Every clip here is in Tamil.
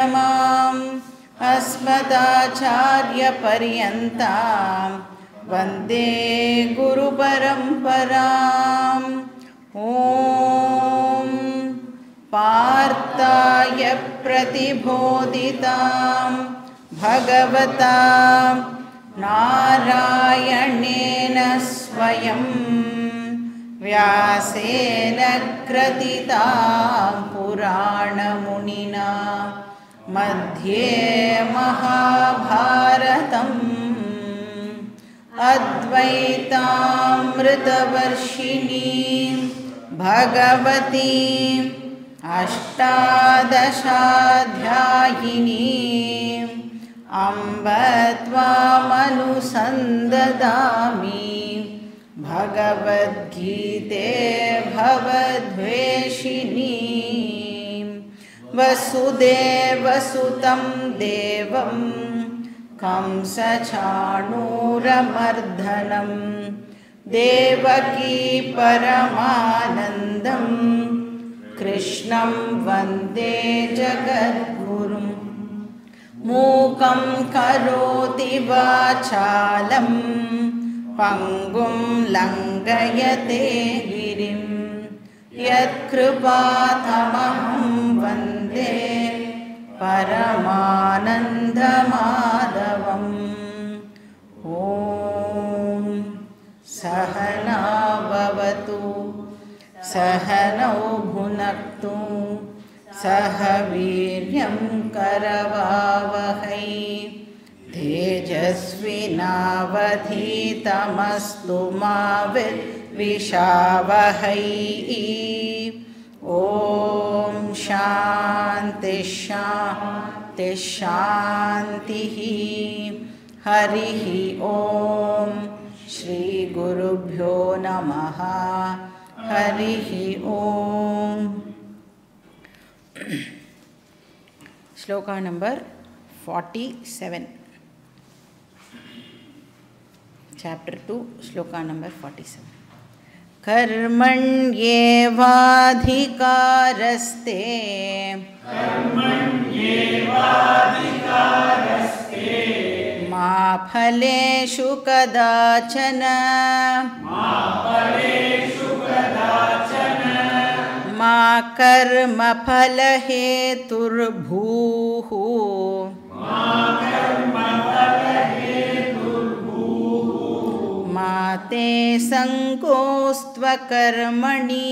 माम् अस्मदाचार्यपर्यन्तां वन्दे गुरुपरम्पराम् ॐ पार्थाय प्रतिबोधितां भगवता नारायणेन स्वयं व्यासेन ग्रथितां पुराणमुनिना मध्ये महाभारतम् अद्वैतामृतवर्षिणीं भगवतीम् अष्टादशाध्यायिनीम् अम्ब त्वामनुसन्ददामि भगवद्गीते भवद्वेषिणीं वसुदेवसुतं देवं कंसचाणूरमर्दनं देवकी परमानन्दं कृष्णं वन्दे जगद्गुरुम् मूकं करोति वाचालं पङ्गुं लङ्घयते गिरिं यत्कृपातमहं वन्दे परमानन्दमाधवम् ॐ सहना भवतु सहनौ भुनक्तु सह वीर्यं करवावहै तेजस्विनावधीतमस्तु मा विद्विषावहै ॐ शान्ति शान्ति शान्तिः हरिः ॐ श्रीगुरुभ्यो नमः हरिः ॐ shloka number 47 chapter 2 shloka number 47 कर्मण्येवाधिकारस्ते मा फलेषु कदाचन मा कर्मफलहेतुर्भूः मा ते सङ्कोस्त्वकर्मणि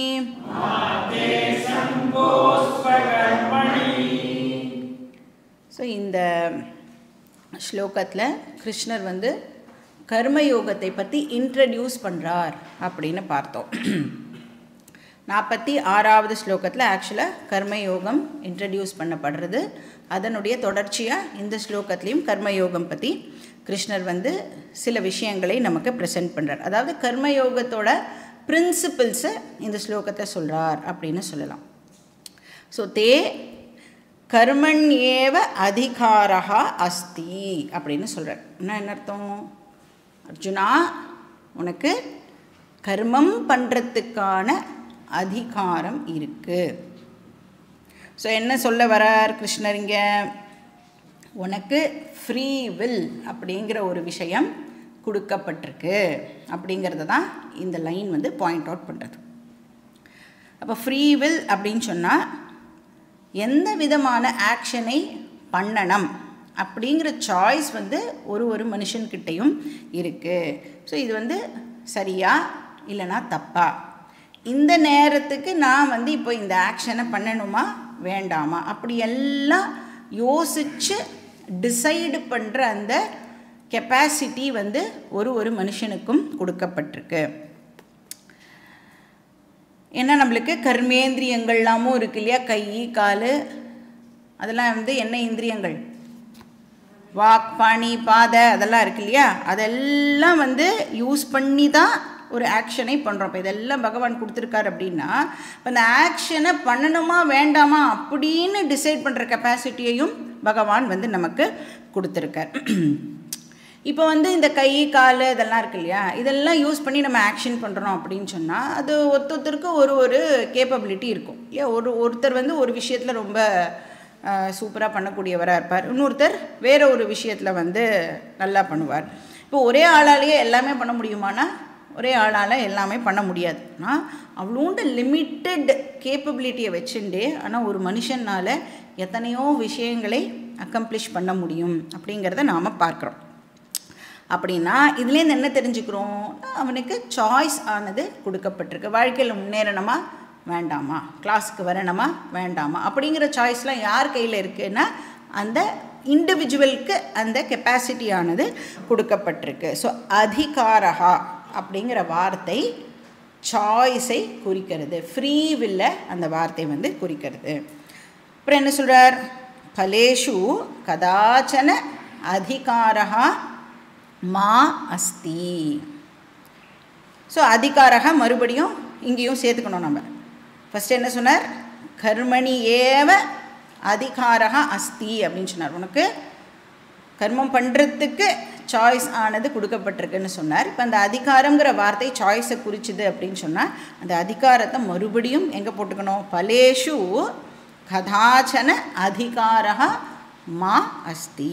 ஸோ இந்த ஸ்லோகத்தில் கிருஷ்ணர் வந்து கர்மயோகத்தை பற்றி இன்ட்ரடியூஸ் பண்ணுறார் அப்படின்னு பார்த்தோம் நாற்பத்தி ஆறாவது ஸ்லோகத்தில் ஆக்சுவலாக கர்மயோகம் இன்ட்ரடியூஸ் பண்ணப்படுறது அதனுடைய தொடர்ச்சியாக இந்த ஸ்லோகத்துலேயும் கர்மயோகம் பற்றி கிருஷ்ணர் வந்து சில விஷயங்களை நமக்கு ப்ரெசென்ட் பண்ணுறார் அதாவது கர்மயோகத்தோட பிரின்சிபிள்ஸை இந்த ஸ்லோகத்தை சொல்கிறார் அப்படின்னு சொல்லலாம் ஸோ தே கர்மன் ஏவ அதிகாரா அஸ்தி அப்படின்னு சொல்கிறார் என்ன என்ன அர்த்தம் அர்ஜுனா உனக்கு கர்மம் பண்ணுறதுக்கான அதிகாரம் இருக்குது ஸோ என்ன சொல்ல வரார் கிருஷ்ணர் இங்கே உனக்கு ஃப்ரீ வில் அப்படிங்கிற ஒரு விஷயம் கொடுக்கப்பட்டிருக்கு அப்படிங்கிறத தான் இந்த லைன் வந்து பாயிண்ட் அவுட் பண்ணுறது அப்போ ஃப்ரீ வில் அப்படின்னு சொன்னால் எந்த விதமான ஆக்ஷனை பண்ணணும் அப்படிங்கிற சாய்ஸ் வந்து ஒரு ஒரு மனுஷன்கிட்டையும் இருக்குது ஸோ இது வந்து சரியா இல்லைனா தப்பா இந்த நேரத்துக்கு நான் வந்து இப்போ இந்த ஆக்ஷனை பண்ணணுமா வேண்டாமா அப்படி எல்லாம் யோசித்து டிசைடு பண்ணுற அந்த கெப்பாசிட்டி வந்து ஒரு ஒரு மனுஷனுக்கும் கொடுக்கப்பட்டிருக்கு ஏன்னா நம்மளுக்கு கர்மேந்திரியங்கள்லாமும் இருக்கு இல்லையா கை கால் அதெல்லாம் வந்து என்ன இந்திரியங்கள் வாக் பாணி பாதை அதெல்லாம் இருக்கு இல்லையா அதெல்லாம் வந்து யூஸ் பண்ணி தான் ஒரு ஆக்ஷனை பண்ணுறோம் இப்போ இதெல்லாம் பகவான் கொடுத்துருக்காரு அப்படின்னா இப்போ அந்த ஆக்ஷனை பண்ணணுமா வேண்டாமா அப்படின்னு டிசைட் பண்ணுற கெப்பாசிட்டியையும் பகவான் வந்து நமக்கு கொடுத்துருக்கார் இப்போ வந்து இந்த கை கால் இதெல்லாம் இருக்கு இல்லையா இதெல்லாம் யூஸ் பண்ணி நம்ம ஆக்ஷன் பண்ணுறோம் அப்படின்னு சொன்னால் அது ஒருத்தருக்கு ஒரு ஒரு கேப்பபிலிட்டி இருக்கும் இல்லையா ஒரு ஒருத்தர் வந்து ஒரு விஷயத்தில் ரொம்ப சூப்பராக பண்ணக்கூடியவராக இருப்பார் இன்னொருத்தர் வேற ஒரு விஷயத்தில் வந்து நல்லா பண்ணுவார் இப்போ ஒரே ஆளாலேயே எல்லாமே பண்ண முடியுமானா ஒரே ஆளால் எல்லாமே பண்ண முடியாது ஆனால் அவ்வளோண்டு லிமிட்டெட் கேப்பபிலிட்டியை வச்சுட்டு ஆனால் ஒரு மனுஷனால் எத்தனையோ விஷயங்களை அக்கம்ப்ளிஷ் பண்ண முடியும் அப்படிங்கிறத நாம் பார்க்குறோம் அப்படின்னா இதுலேருந்து என்ன தெரிஞ்சுக்கிறோம் அவனுக்கு சாய்ஸ் ஆனது கொடுக்கப்பட்டிருக்கு வாழ்க்கையில் முன்னேறணுமா வேண்டாமா கிளாஸுக்கு வரணுமா வேண்டாமா அப்படிங்கிற சாய்ஸ்லாம் யார் கையில் இருக்குன்னா அந்த இண்டிவிஜுவலுக்கு அந்த கெப்பாசிட்டி ஆனது கொடுக்கப்பட்டிருக்கு ஸோ அதிகாரகா அப்படிங்கிற வார்த்தை சாய்ஸை குறிக்கிறது ஃப்ரீ வில்ல அந்த வார்த்தை வந்து குறிக்கிறது அப்புறம் என்ன சொல்கிறார் பலேஷு கதாச்சன அதிகாரகா மா அஸ்தி ஸோ அதிகாரக மறுபடியும் இங்கேயும் சேர்த்துக்கணும் நம்ம ஃபஸ்ட் என்ன சொன்னார் கர்மணி ஏவ அதிகாரக அஸ்தி அப்படின்னு சொன்னார் உனக்கு கர்மம் பண்ணுறதுக்கு சாய்ஸ் ஆனது கொடுக்கப்பட்டிருக்குன்னு சொன்னார் இப்போ அந்த அதிகாரங்கிற வார்த்தை சாய்ஸை குறிச்சுது அப்படின்னு சொன்னால் அந்த அதிகாரத்தை மறுபடியும் எங்கே போட்டுக்கணும் பலேஷு கதாச்சன அதிகாரக மா அஸ்தி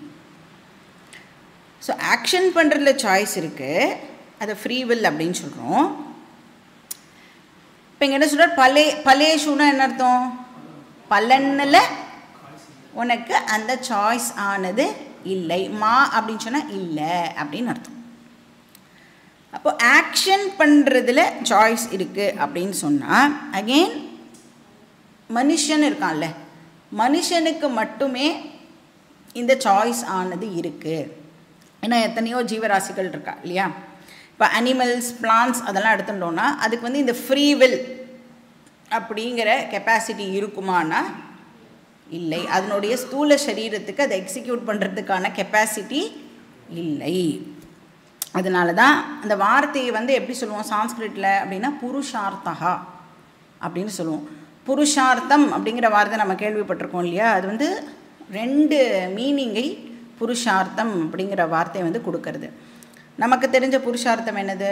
ஸோ ஆக்ஷன் பண்ணுறதுல சாய்ஸ் இருக்குது அதை ஃப்ரீ வில் அப்படின்னு சொல்கிறோம் இப்போ இங்கே என்ன சொல்கிறார் பலே பலேஷுன்னா என்ன அர்த்தம் பலனில் உனக்கு அந்த சாய்ஸ் ஆனது இல்லை மா அப்படின்னு சொன்னால் இல்லை அப்படின்னு அர்த்தம் அப்போ ஆக்ஷன் பண்ணுறதுல சாய்ஸ் இருக்குது அப்படின்னு சொன்னால் அகெயின் மனுஷன் இருக்கான்ல மனுஷனுக்கு மட்டுமே இந்த சாய்ஸ் ஆனது இருக்குது ஏன்னா எத்தனையோ ஜீவராசிகள் இருக்கா இல்லையா இப்போ அனிமல்ஸ் பிளான்ஸ் அதெல்லாம் எடுத்துட்டோன்னா அதுக்கு வந்து இந்த ஃப்ரீ வில் அப்படிங்கிற கெப்பாசிட்டி இருக்குமானா இல்லை அதனுடைய ஸ்தூல சரீரத்துக்கு அதை எக்ஸிக்யூட் பண்ணுறதுக்கான கெப்பாசிட்டி இல்லை அதனால தான் அந்த வார்த்தையை வந்து எப்படி சொல்லுவோம் சான்ஸ்கிரிட்டில் அப்படின்னா புருஷார்த்தகா அப்படின்னு சொல்லுவோம் புருஷார்த்தம் அப்படிங்கிற வார்த்தை நம்ம கேள்விப்பட்டிருக்கோம் இல்லையா அது வந்து ரெண்டு மீனிங்கை புருஷார்த்தம் அப்படிங்கிற வார்த்தை வந்து கொடுக்கறது நமக்கு தெரிஞ்ச புருஷார்த்தம் என்னது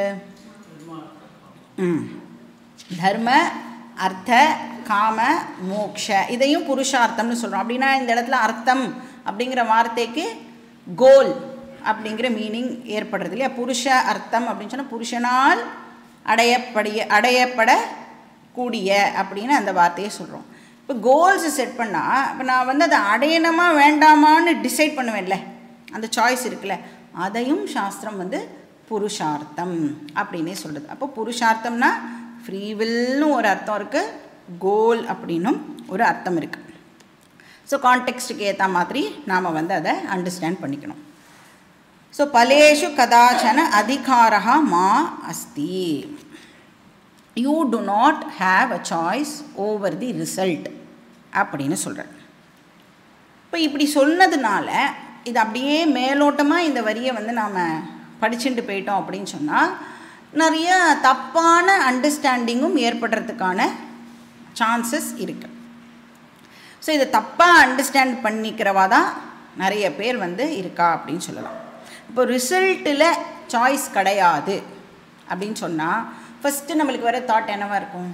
ம் தர்ம அர்த்த காம மோக்ஷ இதையும் புருஷார்த்தம்னு சொல்கிறோம் அப்படின்னா இந்த இடத்துல அர்த்தம் அப்படிங்கிற வார்த்தைக்கு கோல் அப்படிங்கிற மீனிங் ஏற்படுறது இல்லையா புருஷ அர்த்தம் அப்படின்னு சொன்னால் புருஷனால் அடையப்படிய அடையப்படக்கூடிய அப்படின்னு அந்த வார்த்தையை சொல்கிறோம் இப்போ கோல்ஸ் செட் பண்ணால் இப்போ நான் வந்து அதை அடையணுமா வேண்டாமான்னு டிசைட் பண்ணுவேன்ல அந்த சாய்ஸ் இருக்குல்ல அதையும் சாஸ்திரம் வந்து புருஷார்த்தம் அப்படின்னே சொல்கிறது அப்போ புருஷார்த்தம்னா ஃப்ரீவில்னு ஒரு அர்த்தம் இருக்குது கோல் அப்படின்னும் ஒரு அர்த்தம் இருக்குது ஸோ கான்டெக்ஸ்ட்டுக்கு ஏற்ற மாதிரி நாம் வந்து அதை அண்டர்ஸ்டாண்ட் பண்ணிக்கணும் ஸோ பலேஷு கதாச்சன அதிகாரா மா அஸ்தி you do not have a choice over the result அப்படின்னு சொல்கிறேன் இப்போ இப்படி சொன்னதுனால இது அப்படியே மேலோட்டமாக இந்த வரியை வந்து நாம் படிச்சுட்டு போயிட்டோம் அப்படின்னு சொன்னால் நிறைய தப்பான அண்டர்ஸ்டாண்டிங்கும் ஏற்படுறதுக்கான சான்சஸ் இருக்குது ஸோ இதை தப்பாக அண்டர்ஸ்டாண்ட் பண்ணிக்கிறவா தான் நிறைய பேர் வந்து இருக்கா அப்படின்னு சொல்லலாம் இப்போ ரிசல்ட்டில் சாய்ஸ் கிடையாது அப்படின்னு சொன்னால் ஃபஸ்ட்டு நம்மளுக்கு வர தாட் என்னவா இருக்கும்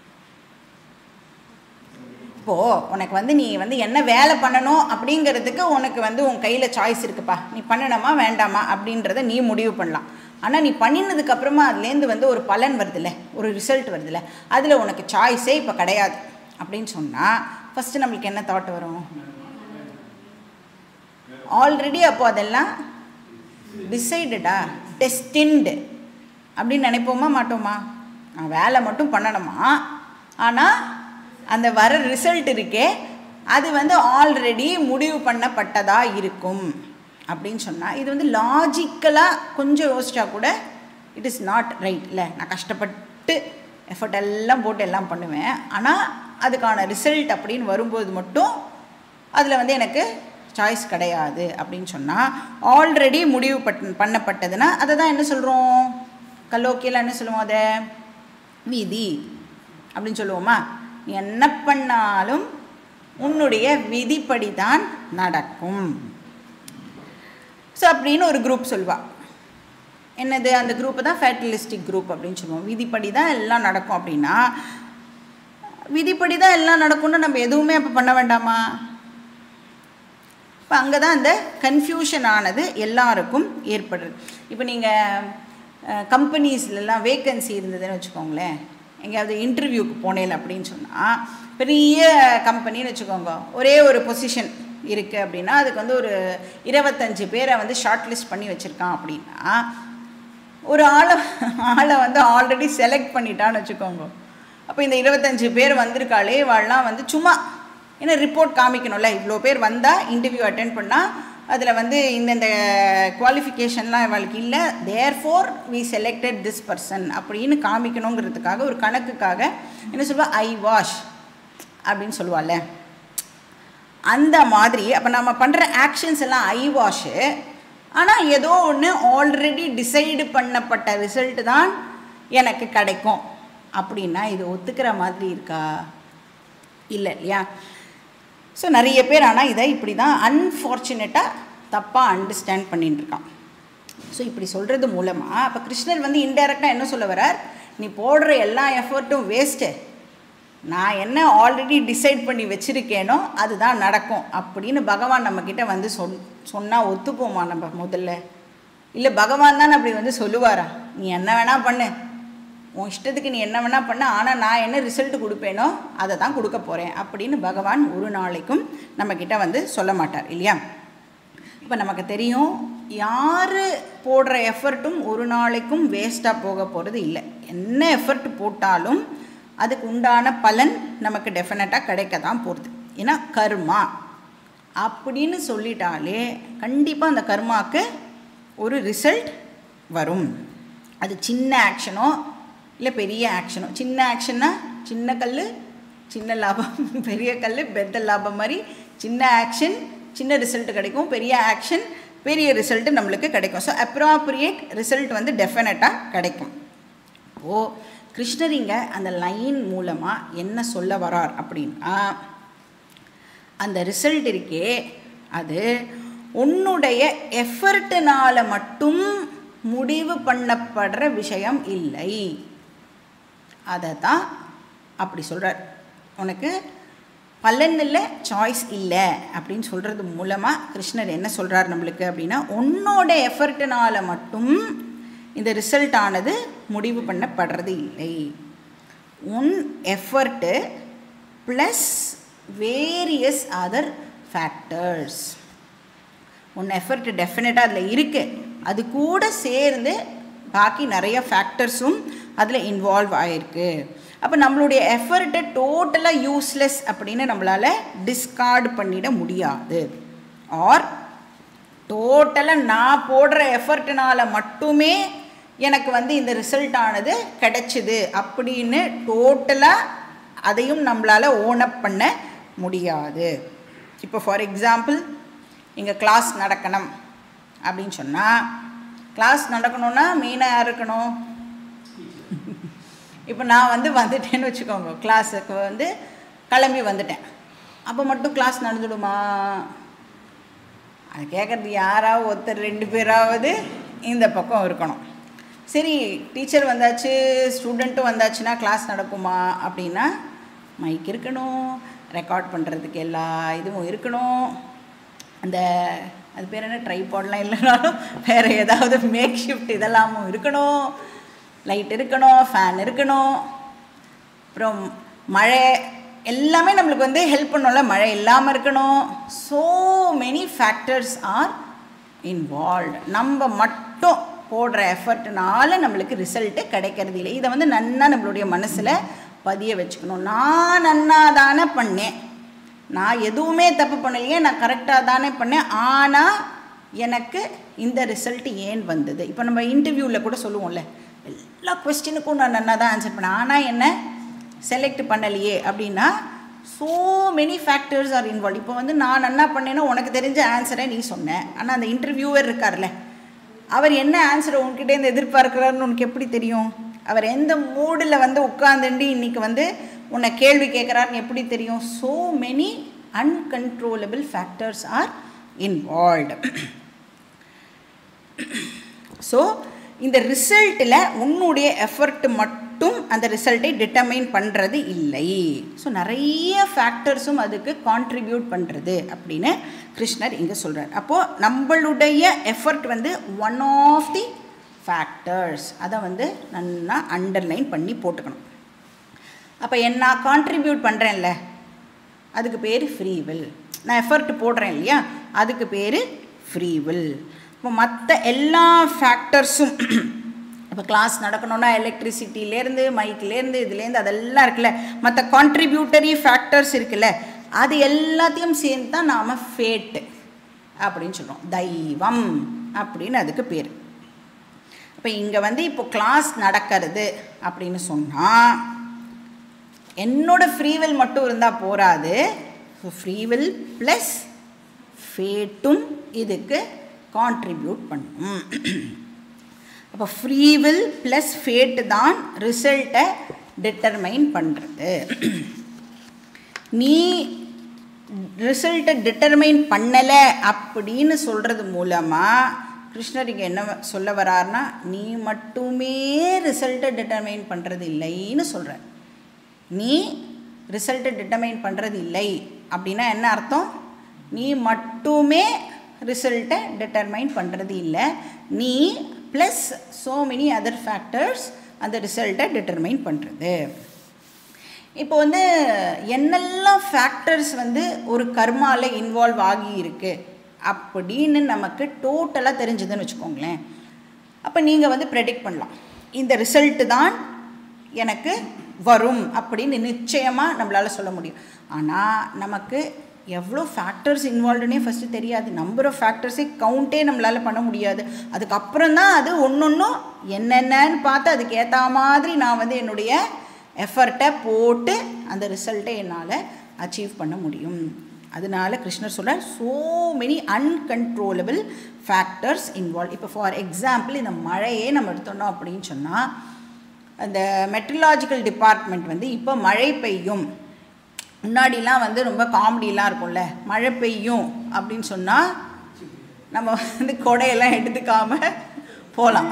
இப்போது உனக்கு வந்து நீ வந்து என்ன வேலை பண்ணணும் அப்படிங்கிறதுக்கு உனக்கு வந்து உன் கையில் சாய்ஸ் இருக்குப்பா நீ பண்ணணுமா வேண்டாமா அப்படின்றத நீ முடிவு பண்ணலாம் ஆனால் நீ பண்ணினதுக்கப்புறமா அதுலேருந்து வந்து ஒரு பலன் வருதுல்ல ஒரு ரிசல்ட் வருதுல்ல அதில் உனக்கு சாய்ஸே இப்போ கிடையாது அப்படின்னு சொன்னால் ஃபஸ்ட்டு நம்மளுக்கு என்ன தாட் வரும் ஆல்ரெடி அப்போ அதெல்லாம் டிசைடடா டெஸ்டின்டு அப்படின்னு நினைப்போமா மாட்டோமா நான் வேலை மட்டும் பண்ணணுமா ஆனால் அந்த வர ரிசல்ட் இருக்கே அது வந்து ஆல்ரெடி முடிவு பண்ணப்பட்டதாக இருக்கும் அப்படின்னு சொன்னால் இது வந்து லாஜிக்கலாக கொஞ்சம் யோசிச்சா கூட இட் இஸ் நாட் ரைட் இல்லை நான் கஷ்டப்பட்டு எஃபர்ட் எல்லாம் போட்டு எல்லாம் பண்ணுவேன் ஆனால் அதுக்கான ரிசல்ட் அப்படின்னு வரும்போது மட்டும் அதில் வந்து எனக்கு சாய்ஸ் கிடையாது அப்படின்னு சொன்னால் ஆல்ரெடி முடிவு பட் பண்ணப்பட்டதுன்னா அதை தான் என்ன சொல்கிறோம் கல்லோக்கியில் என்ன சொல்லுவோம் அதை விதி அப்படின்னு சொல்லுவோமா நீ என்ன பண்ணாலும் உன்னுடைய விதிப்படி தான் நடக்கும் ஸோ அப்படின்னு ஒரு குரூப் சொல்வா என்னது அந்த குரூப்பை தான் ஃபேட்டலிஸ்டிக் குரூப் அப்படின்னு சொல்லுவோம் விதிப்படி தான் எல்லாம் நடக்கும் அப்படின்னா விதிப்படி தான் எல்லாம் நடக்கும்னு நம்ம எதுவுமே அப்போ பண்ண வேண்டாமா இப்போ அங்கே தான் அந்த கன்ஃபியூஷன் ஆனது எல்லாருக்கும் ஏற்படுறது இப்போ நீங்கள் கம்பெனிஸ்லலாம் வேக்கன்சி இருந்ததுன்னு வச்சுக்கோங்களேன் எங்கேயாவது இன்டர்வியூக்கு போனேன் அப்படின்னு சொன்னால் பெரிய கம்பெனின்னு வச்சுக்கோங்க ஒரே ஒரு பொசிஷன் இருக்குது அப்படின்னா அதுக்கு வந்து ஒரு இருபத்தஞ்சு பேரை வந்து ஷார்ட் லிஸ்ட் பண்ணி வச்சுருக்கான் அப்படின்னா ஒரு ஆளை ஆளை வந்து ஆல்ரெடி செலக்ட் பண்ணிட்டான்னு வச்சுக்கோங்க அப்போ இந்த இருபத்தஞ்சு பேர் வந்திருக்காளே வாழலாம் வந்து சும்மா ஏன்னா ரிப்போர்ட் காமிக்கணும்ல இவ்வளோ பேர் வந்தால் இன்டர்வியூ அட்டென்ட் பண்ணால் அதில் வந்து இந்தந்த குவாலிஃபிகேஷன்லாம் இவளுக்கு இல்லை therefore we selected this person அப்படின்னு காமிக்கணுங்கிறதுக்காக ஒரு கணக்குக்காக என்ன சொல்லுவா ஐ வாஷ் அப்படின்னு சொல்லுவாள்ல அந்த மாதிரி அப்போ நம்ம பண்ணுற ஆக்ஷன்ஸ் எல்லாம் ஐ வாஷு ஆனால் ஏதோ ஒன்று ஆல்ரெடி டிசைடு பண்ணப்பட்ட ரிசல்ட் தான் எனக்கு கிடைக்கும் அப்படின்னா இது ஒத்துக்கிற மாதிரி இருக்கா இல்லை இல்லையா ஸோ நிறைய பேர் ஆனால் இதை இப்படி தான் அன்ஃபார்ச்சுனேட்டாக தப்பாக அண்டர்ஸ்டாண்ட் பண்ணிட்டு இருக்கான் ஸோ இப்படி சொல்கிறது மூலமாக அப்போ கிருஷ்ணர் வந்து இன்டெரக்டாக என்ன சொல்ல வரார் நீ போடுற எல்லா எஃபர்ட்டும் வேஸ்ட்டு நான் என்ன ஆல்ரெடி டிசைட் பண்ணி வச்சுருக்கேனோ அதுதான் நடக்கும் அப்படின்னு பகவான் நம்மக்கிட்ட வந்து சொல் சொன்னால் ஒத்துப்போமா நம்ம முதல்ல இல்லை பகவான் தான் அப்படி வந்து சொல்லுவாரா நீ என்ன வேணால் பண்ணு உன் இஷ்டத்துக்கு நீ என்ன வேணால் பண்ண ஆனால் நான் என்ன ரிசல்ட் கொடுப்பேனோ அதை தான் கொடுக்க போகிறேன் அப்படின்னு பகவான் ஒரு நாளைக்கும் நம்மக்கிட்ட வந்து சொல்ல மாட்டார் இல்லையா இப்போ நமக்கு தெரியும் யார் போடுற எஃபர்ட்டும் ஒரு நாளைக்கும் வேஸ்ட்டாக போக போகிறது இல்லை என்ன எஃபர்ட் போட்டாலும் அதுக்கு உண்டான பலன் நமக்கு டெஃபினட்டாக கிடைக்க தான் போகிறது ஏன்னா கர்மா அப்படின்னு சொல்லிட்டாலே கண்டிப்பாக அந்த கர்மாவுக்கு ஒரு ரிசல்ட் வரும் அது சின்ன ஆக்ஷனோ இல்லை பெரிய ஆக்ஷனோ சின்ன ஆக்ஷன்னா சின்ன கல் சின்ன லாபம் பெரிய கல் பெத்த லாபம் மாதிரி சின்ன ஆக்ஷன் சின்ன ரிசல்ட் கிடைக்கும் பெரிய ஆக்ஷன் பெரிய ரிசல்ட் நம்மளுக்கு கிடைக்கும் ஸோ அப்ராப்ரியேட் ரிசல்ட் வந்து டெஃபினட்டாக கிடைக்கும் ஓ கிருஷ்ணர் இங்கே அந்த லைன் மூலமாக என்ன சொல்ல வரார் அப்படின்னா அந்த ரிசல்ட் இருக்கே அது உன்னுடைய எஃபர்ட்டுனால் மட்டும் முடிவு பண்ணப்படுற விஷயம் இல்லை அதை தான் அப்படி சொல்கிறார் உனக்கு பலன் இல்லை சாய்ஸ் இல்லை அப்படின்னு சொல்கிறது மூலமாக கிருஷ்ணர் என்ன சொல்கிறார் நம்மளுக்கு அப்படின்னா உன்னோட எஃபர்ட்டுனால் மட்டும் இந்த ரிசல்ட் ஆனது முடிவு பண்ணப்படுறது இல்லை உன் effort plus various other factors உன் எஃபர்ட் டெஃபினட்டாக அதில் இருக்குது அது கூட சேர்ந்து பாக்கி நிறைய ஃபேக்டர்ஸும் அதில் இன்வால்வ் ஆகிருக்கு அப்போ நம்மளுடைய எஃபர்ட்டை டோட்டலாக யூஸ்லெஸ் அப்படின்னு நம்மளால் டிஸ்கார்டு பண்ணிட முடியாது ஆர் டோட்டலாக நான் போடுற எஃபர்ட்னால மட்டுமே எனக்கு வந்து இந்த ரிசல்ட் ஆனது கிடைச்சிது அப்படின்னு டோட்டலாக அதையும் நம்மளால் ஓனப் பண்ண முடியாது இப்போ ஃபார் எக்ஸாம்பிள் இங்கே கிளாஸ் நடக்கணும் அப்படின்னு சொன்னால் கிளாஸ் நடக்கணும்னா மெயினாக யார் இருக்கணும் இப்போ நான் வந்து வந்துட்டேன்னு வச்சுக்கோங்க கிளாஸுக்கு வந்து கிளம்பி வந்துட்டேன் அப்போ மட்டும் கிளாஸ் நடந்துடுமா அது கேட்குறது யாராவது ஒருத்தர் ரெண்டு பேராவது இந்த பக்கம் இருக்கணும் சரி டீச்சர் வந்தாச்சு ஸ்டூடெண்ட்டும் வந்தாச்சுன்னா கிளாஸ் நடக்குமா அப்படின்னா மைக் இருக்கணும் ரெக்கார்ட் பண்ணுறதுக்கு எல்லா இதுவும் இருக்கணும் அந்த அது பேர் என்ன ட்ரைபாட்லாம் இல்லைனாலும் வேறு ஏதாவது மேக் ஷிஃப்ட் இதெல்லாமும் இருக்கணும் லைட் இருக்கணும் ஃபேன் இருக்கணும் அப்புறம் மழை எல்லாமே நம்மளுக்கு வந்து ஹெல்ப் பண்ணோம்ல மழை இல்லாமல் இருக்கணும் so many factors are involved நம்ம மட்டும் போடுற எஃபர்ட்னால நம்மளுக்கு ரிசல்ட்டு கிடைக்கிறது இல்லை இதை வந்து நன்னா நம்மளுடைய மனசில் பதிய வச்சுக்கணும் நான் நன்னா தானே பண்ணேன் நான் எதுவுமே தப்பு பண்ணலையே நான் கரெக்டாக தானே பண்ணேன் ஆனால் எனக்கு இந்த ரிசல்ட் ஏன் வந்தது இப்போ நம்ம இன்டர்வியூவில் கூட சொல்லுவோம்ல எல்லா கொஸ்டினுக்கும் நான் நன்னா தான் ஆன்சர் பண்ணேன் ஆனால் என்ன செலக்ட் பண்ணலையே அப்படின்னா so many factors are involve இப்போ வந்து நான் நன்னா பண்ணேன்னா உனக்கு தெரிஞ்ச ஆன்சரை நீ சொன்ன ஆனால் அந்த இன்டர்வியூவர் இருக்கார்ல அவர் என்ன ஆன்சரை உன்கிட்டேருந்து எதிர்பார்க்குறாருன்னு உனக்கு எப்படி தெரியும் அவர் எந்த மூடில் வந்து உட்காந்துண்டு இன்றைக்கி வந்து உன்னை கேள்வி கேட்குறாருன்னு எப்படி தெரியும் so many uncontrollable factors are involved so இந்த ரிசல்ட்டில் உன்னுடைய எஃபர்ட் மட்டும் மட்டும் அந்த ரிசல்ட்டை டிட்டர்மைன் பண்ணுறது இல்லை ஸோ நிறைய ஃபேக்டர்ஸும் அதுக்கு கான்ட்ரிபியூட் பண்ணுறது அப்படின்னு கிருஷ்ணர் இங்கே சொல்கிறார் அப்போது நம்மளுடைய எஃபர்ட் வந்து ஒன் ஆஃப் தி ஃபேக்டர்ஸ் அதை வந்து நல்லா அண்டர்லைன் பண்ணி போட்டுக்கணும் அப்போ என்ன நான் கான்ட்ரிபியூட் பண்ணுறேன்ல அதுக்கு பேர் ஃப்ரீவில் நான் எஃபர்ட் போடுறேன் இல்லையா அதுக்கு பேர் ஃப்ரீவில் இப்போ மற்ற எல்லா ஃபேக்டர்ஸும் இப்போ கிளாஸ் நடக்கணும்னா எலக்ட்ரிசிட்டிலேருந்து மைக்லேருந்து இதுலேருந்து அதெல்லாம் இருக்குல்ல மற்ற கான்ட்ரிபியூட்டரி ஃபேக்டர்ஸ் இருக்குல்ல அது எல்லாத்தையும் சேர்ந்து தான் நாம் ஃபேட்டு அப்படின்னு சொல்கிறோம் தெய்வம் அப்படின்னு அதுக்கு பேர் இப்போ இங்கே வந்து இப்போ கிளாஸ் நடக்கிறது அப்படின்னு சொன்னால் என்னோட ஃப்ரீவில் மட்டும் இருந்தால் போராது ஸோ ஃப்ரீவில் ப்ளஸ் ஃபேட்டும் இதுக்கு கான்ட்ரிபியூட் பண்ணும் அப்போ ஃப்ரீவில் ப்ளஸ் ஃபேட்டு தான் ரிசல்ட்டை டிட்டர்மைன் பண்ணுறது நீ ரிசல்ட்டை டிட்டர்மைன் பண்ணலை அப்படின்னு சொல்கிறது மூலமாக கிருஷ்ணர் இங்கே என்ன சொல்ல வரார்னா நீ மட்டுமே ரிசல்ட்டை டிட்டர்மைன் பண்ணுறது இல்லைன்னு சொல்கிறார் நீ ரிசல்ட்டை டிட்டர்மைன் பண்ணுறது இல்லை அப்படின்னா என்ன அர்த்தம் நீ மட்டுமே ரிசல்ட்டை டிட்டர்மைன் பண்ணுறது இல்லை நீ plus so many other factors அந்த ரிசல்ட்டை டிட்டர்மைன் பண்ணுறது இப்போ வந்து என்னெல்லாம் ஃபேக்டர்ஸ் வந்து ஒரு கர்மாவில் இன்வால்வ் ஆகி இருக்கு அப்படின்னு நமக்கு டோட்டலாக தெரிஞ்சதுன்னு வச்சுக்கோங்களேன் அப்போ நீங்கள் வந்து ப்ரெடிக்ட் பண்ணலாம் இந்த ரிசல்ட்டு தான் எனக்கு வரும் அப்படின்னு நிச்சயமாக நம்மளால் சொல்ல முடியும் ஆனால் நமக்கு எவ்வளோ ஃபேக்டர்ஸ் இன்வால்வ்டுனே ஃபஸ்ட்டு தெரியாது நம்பர் ஆஃப் ஃபேக்டர்ஸே கவுண்டே நம்மளால் பண்ண முடியாது அதுக்கப்புறம் தான் அது ஒன்று ஒன்றும் என்னென்னன்னு பார்த்து அதுக்கு ஏற்ற மாதிரி நான் வந்து என்னுடைய எஃபர்ட்டை போட்டு அந்த ரிசல்ட்டை என்னால் அச்சீவ் பண்ண முடியும் அதனால கிருஷ்ணர் சொல்கிறார் so many uncontrollable factors involve இப்போ ஃபார் எக்ஸாம்பிள் இந்த மழையே நம்ம எடுத்தோன்னோம் அப்படின்னு சொன்னால் அந்த மெட்ரலாஜிக்கல் டிபார்ட்மெண்ட் வந்து இப்போ மழை பெய்யும் முன்னாடிலாம் வந்து ரொம்ப காமெடிலாம் இருக்கும்ல மழை பெய்யும் அப்படின்னு சொன்னால் நம்ம வந்து கொடையெல்லாம் எடுத்துக்காம போகலாம்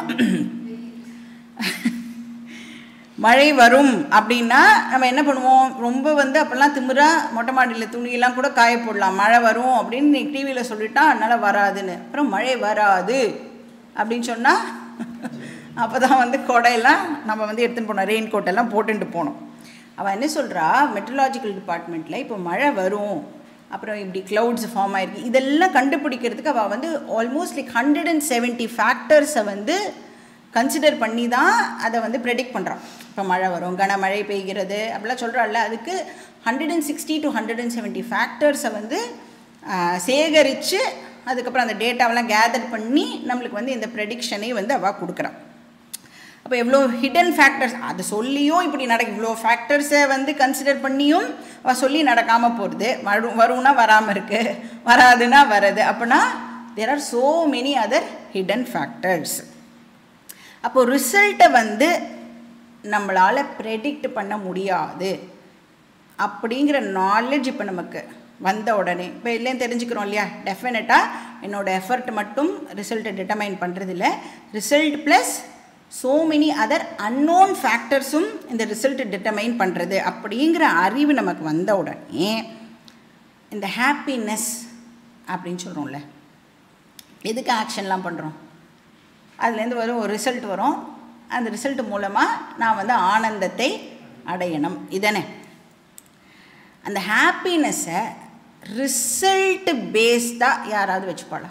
மழை வரும் அப்படின்னா நம்ம என்ன பண்ணுவோம் ரொம்ப வந்து அப்போல்லாம் திமிரா மொட்டை மாடியில் துணியெல்லாம் கூட காய போடலாம் மழை வரும் அப்படின்னு நீ டிவியில் சொல்லிட்டா அதனால் வராதுன்னு அப்புறம் மழை வராது அப்படின்னு சொன்னால் அப்போ தான் வந்து கொடையெல்லாம் நம்ம வந்து எடுத்துன்னு போனோம் ரெயின் கோட்டெல்லாம் போட்டுட்டு போனோம் அவள் என்ன சொல்கிறா மெட்ரலாஜிக்கல் டிபார்ட்மெண்ட்டில் இப்போ மழை வரும் அப்புறம் இப்படி க்ளவுட்ஸ் ஃபார்ம் ஆயிருக்கு இதெல்லாம் கண்டுபிடிக்கிறதுக்கு அவள் வந்து almost like hundred and seventy ஃபேக்டர்ஸை வந்து கன்சிடர் பண்ணி தான் அதை வந்து ப்ரெடிக்ட் பண்ணுறான் இப்போ மழை வரும் கனமழை பெய்கிறது அப்படிலாம் சொல்கிறாள்ல அதுக்கு hundred and sixty to hundred and seventy ஃபேக்டர்ஸை வந்து சேகரித்து அதுக்கப்புறம் அந்த டேட்டாவெல்லாம் கேதர் பண்ணி நம்மளுக்கு வந்து இந்த ப்ரெடிக்ஷனை வந்து அவள் கொடுக்குறான் அப்போ எவ்வளோ ஹிடன் ஃபேக்டர்ஸ் அது சொல்லியும் இப்படி நடக்கும் இவ்வளோ ஃபேக்டர்ஸை வந்து கன்சிடர் பண்ணியும் அவள் சொல்லி நடக்காமல் போகிறது வரும் வரும்னா வராமல் இருக்குது வராதுன்னா வருது அப்படின்னா there are so many other hidden factors அப்போது ரிசல்ட்டை வந்து நம்மளால் ப்ரெடிக்ட் பண்ண முடியாது அப்படிங்கிற நாலேஜ் இப்போ நமக்கு வந்த உடனே இப்போ இல்லையும் தெரிஞ்சுக்கிறோம் இல்லையா டெஃபினட்டாக என்னோடய எஃபர்ட் மட்டும் ரிசல்ட்டை டிட்டர்மைன் பண்ணுறதில்ல result plus so many other unknown ஃபேக்டர்ஸும் இந்த ரிசல்ட்டை டிட்டர்மைன் பண்ணுறது அப்படிங்கிற அறிவு நமக்கு வந்த உடனே இந்த ஹாப்பினஸ் அப்படின்னு சொல்கிறோம்ல எதுக்கு ஆக்ஷன்லாம் பண்ணுறோம் அதுலேருந்து வரும் ஒரு ரிசல்ட் வரும் அந்த ரிசல்ட் மூலமாக நான் வந்து ஆனந்தத்தை அடையணும் இதனே அந்த ஹாப்பினஸ்ஸை ரிசல்ட் பேஸ்டாக யாராவது வச்சுப்பாளா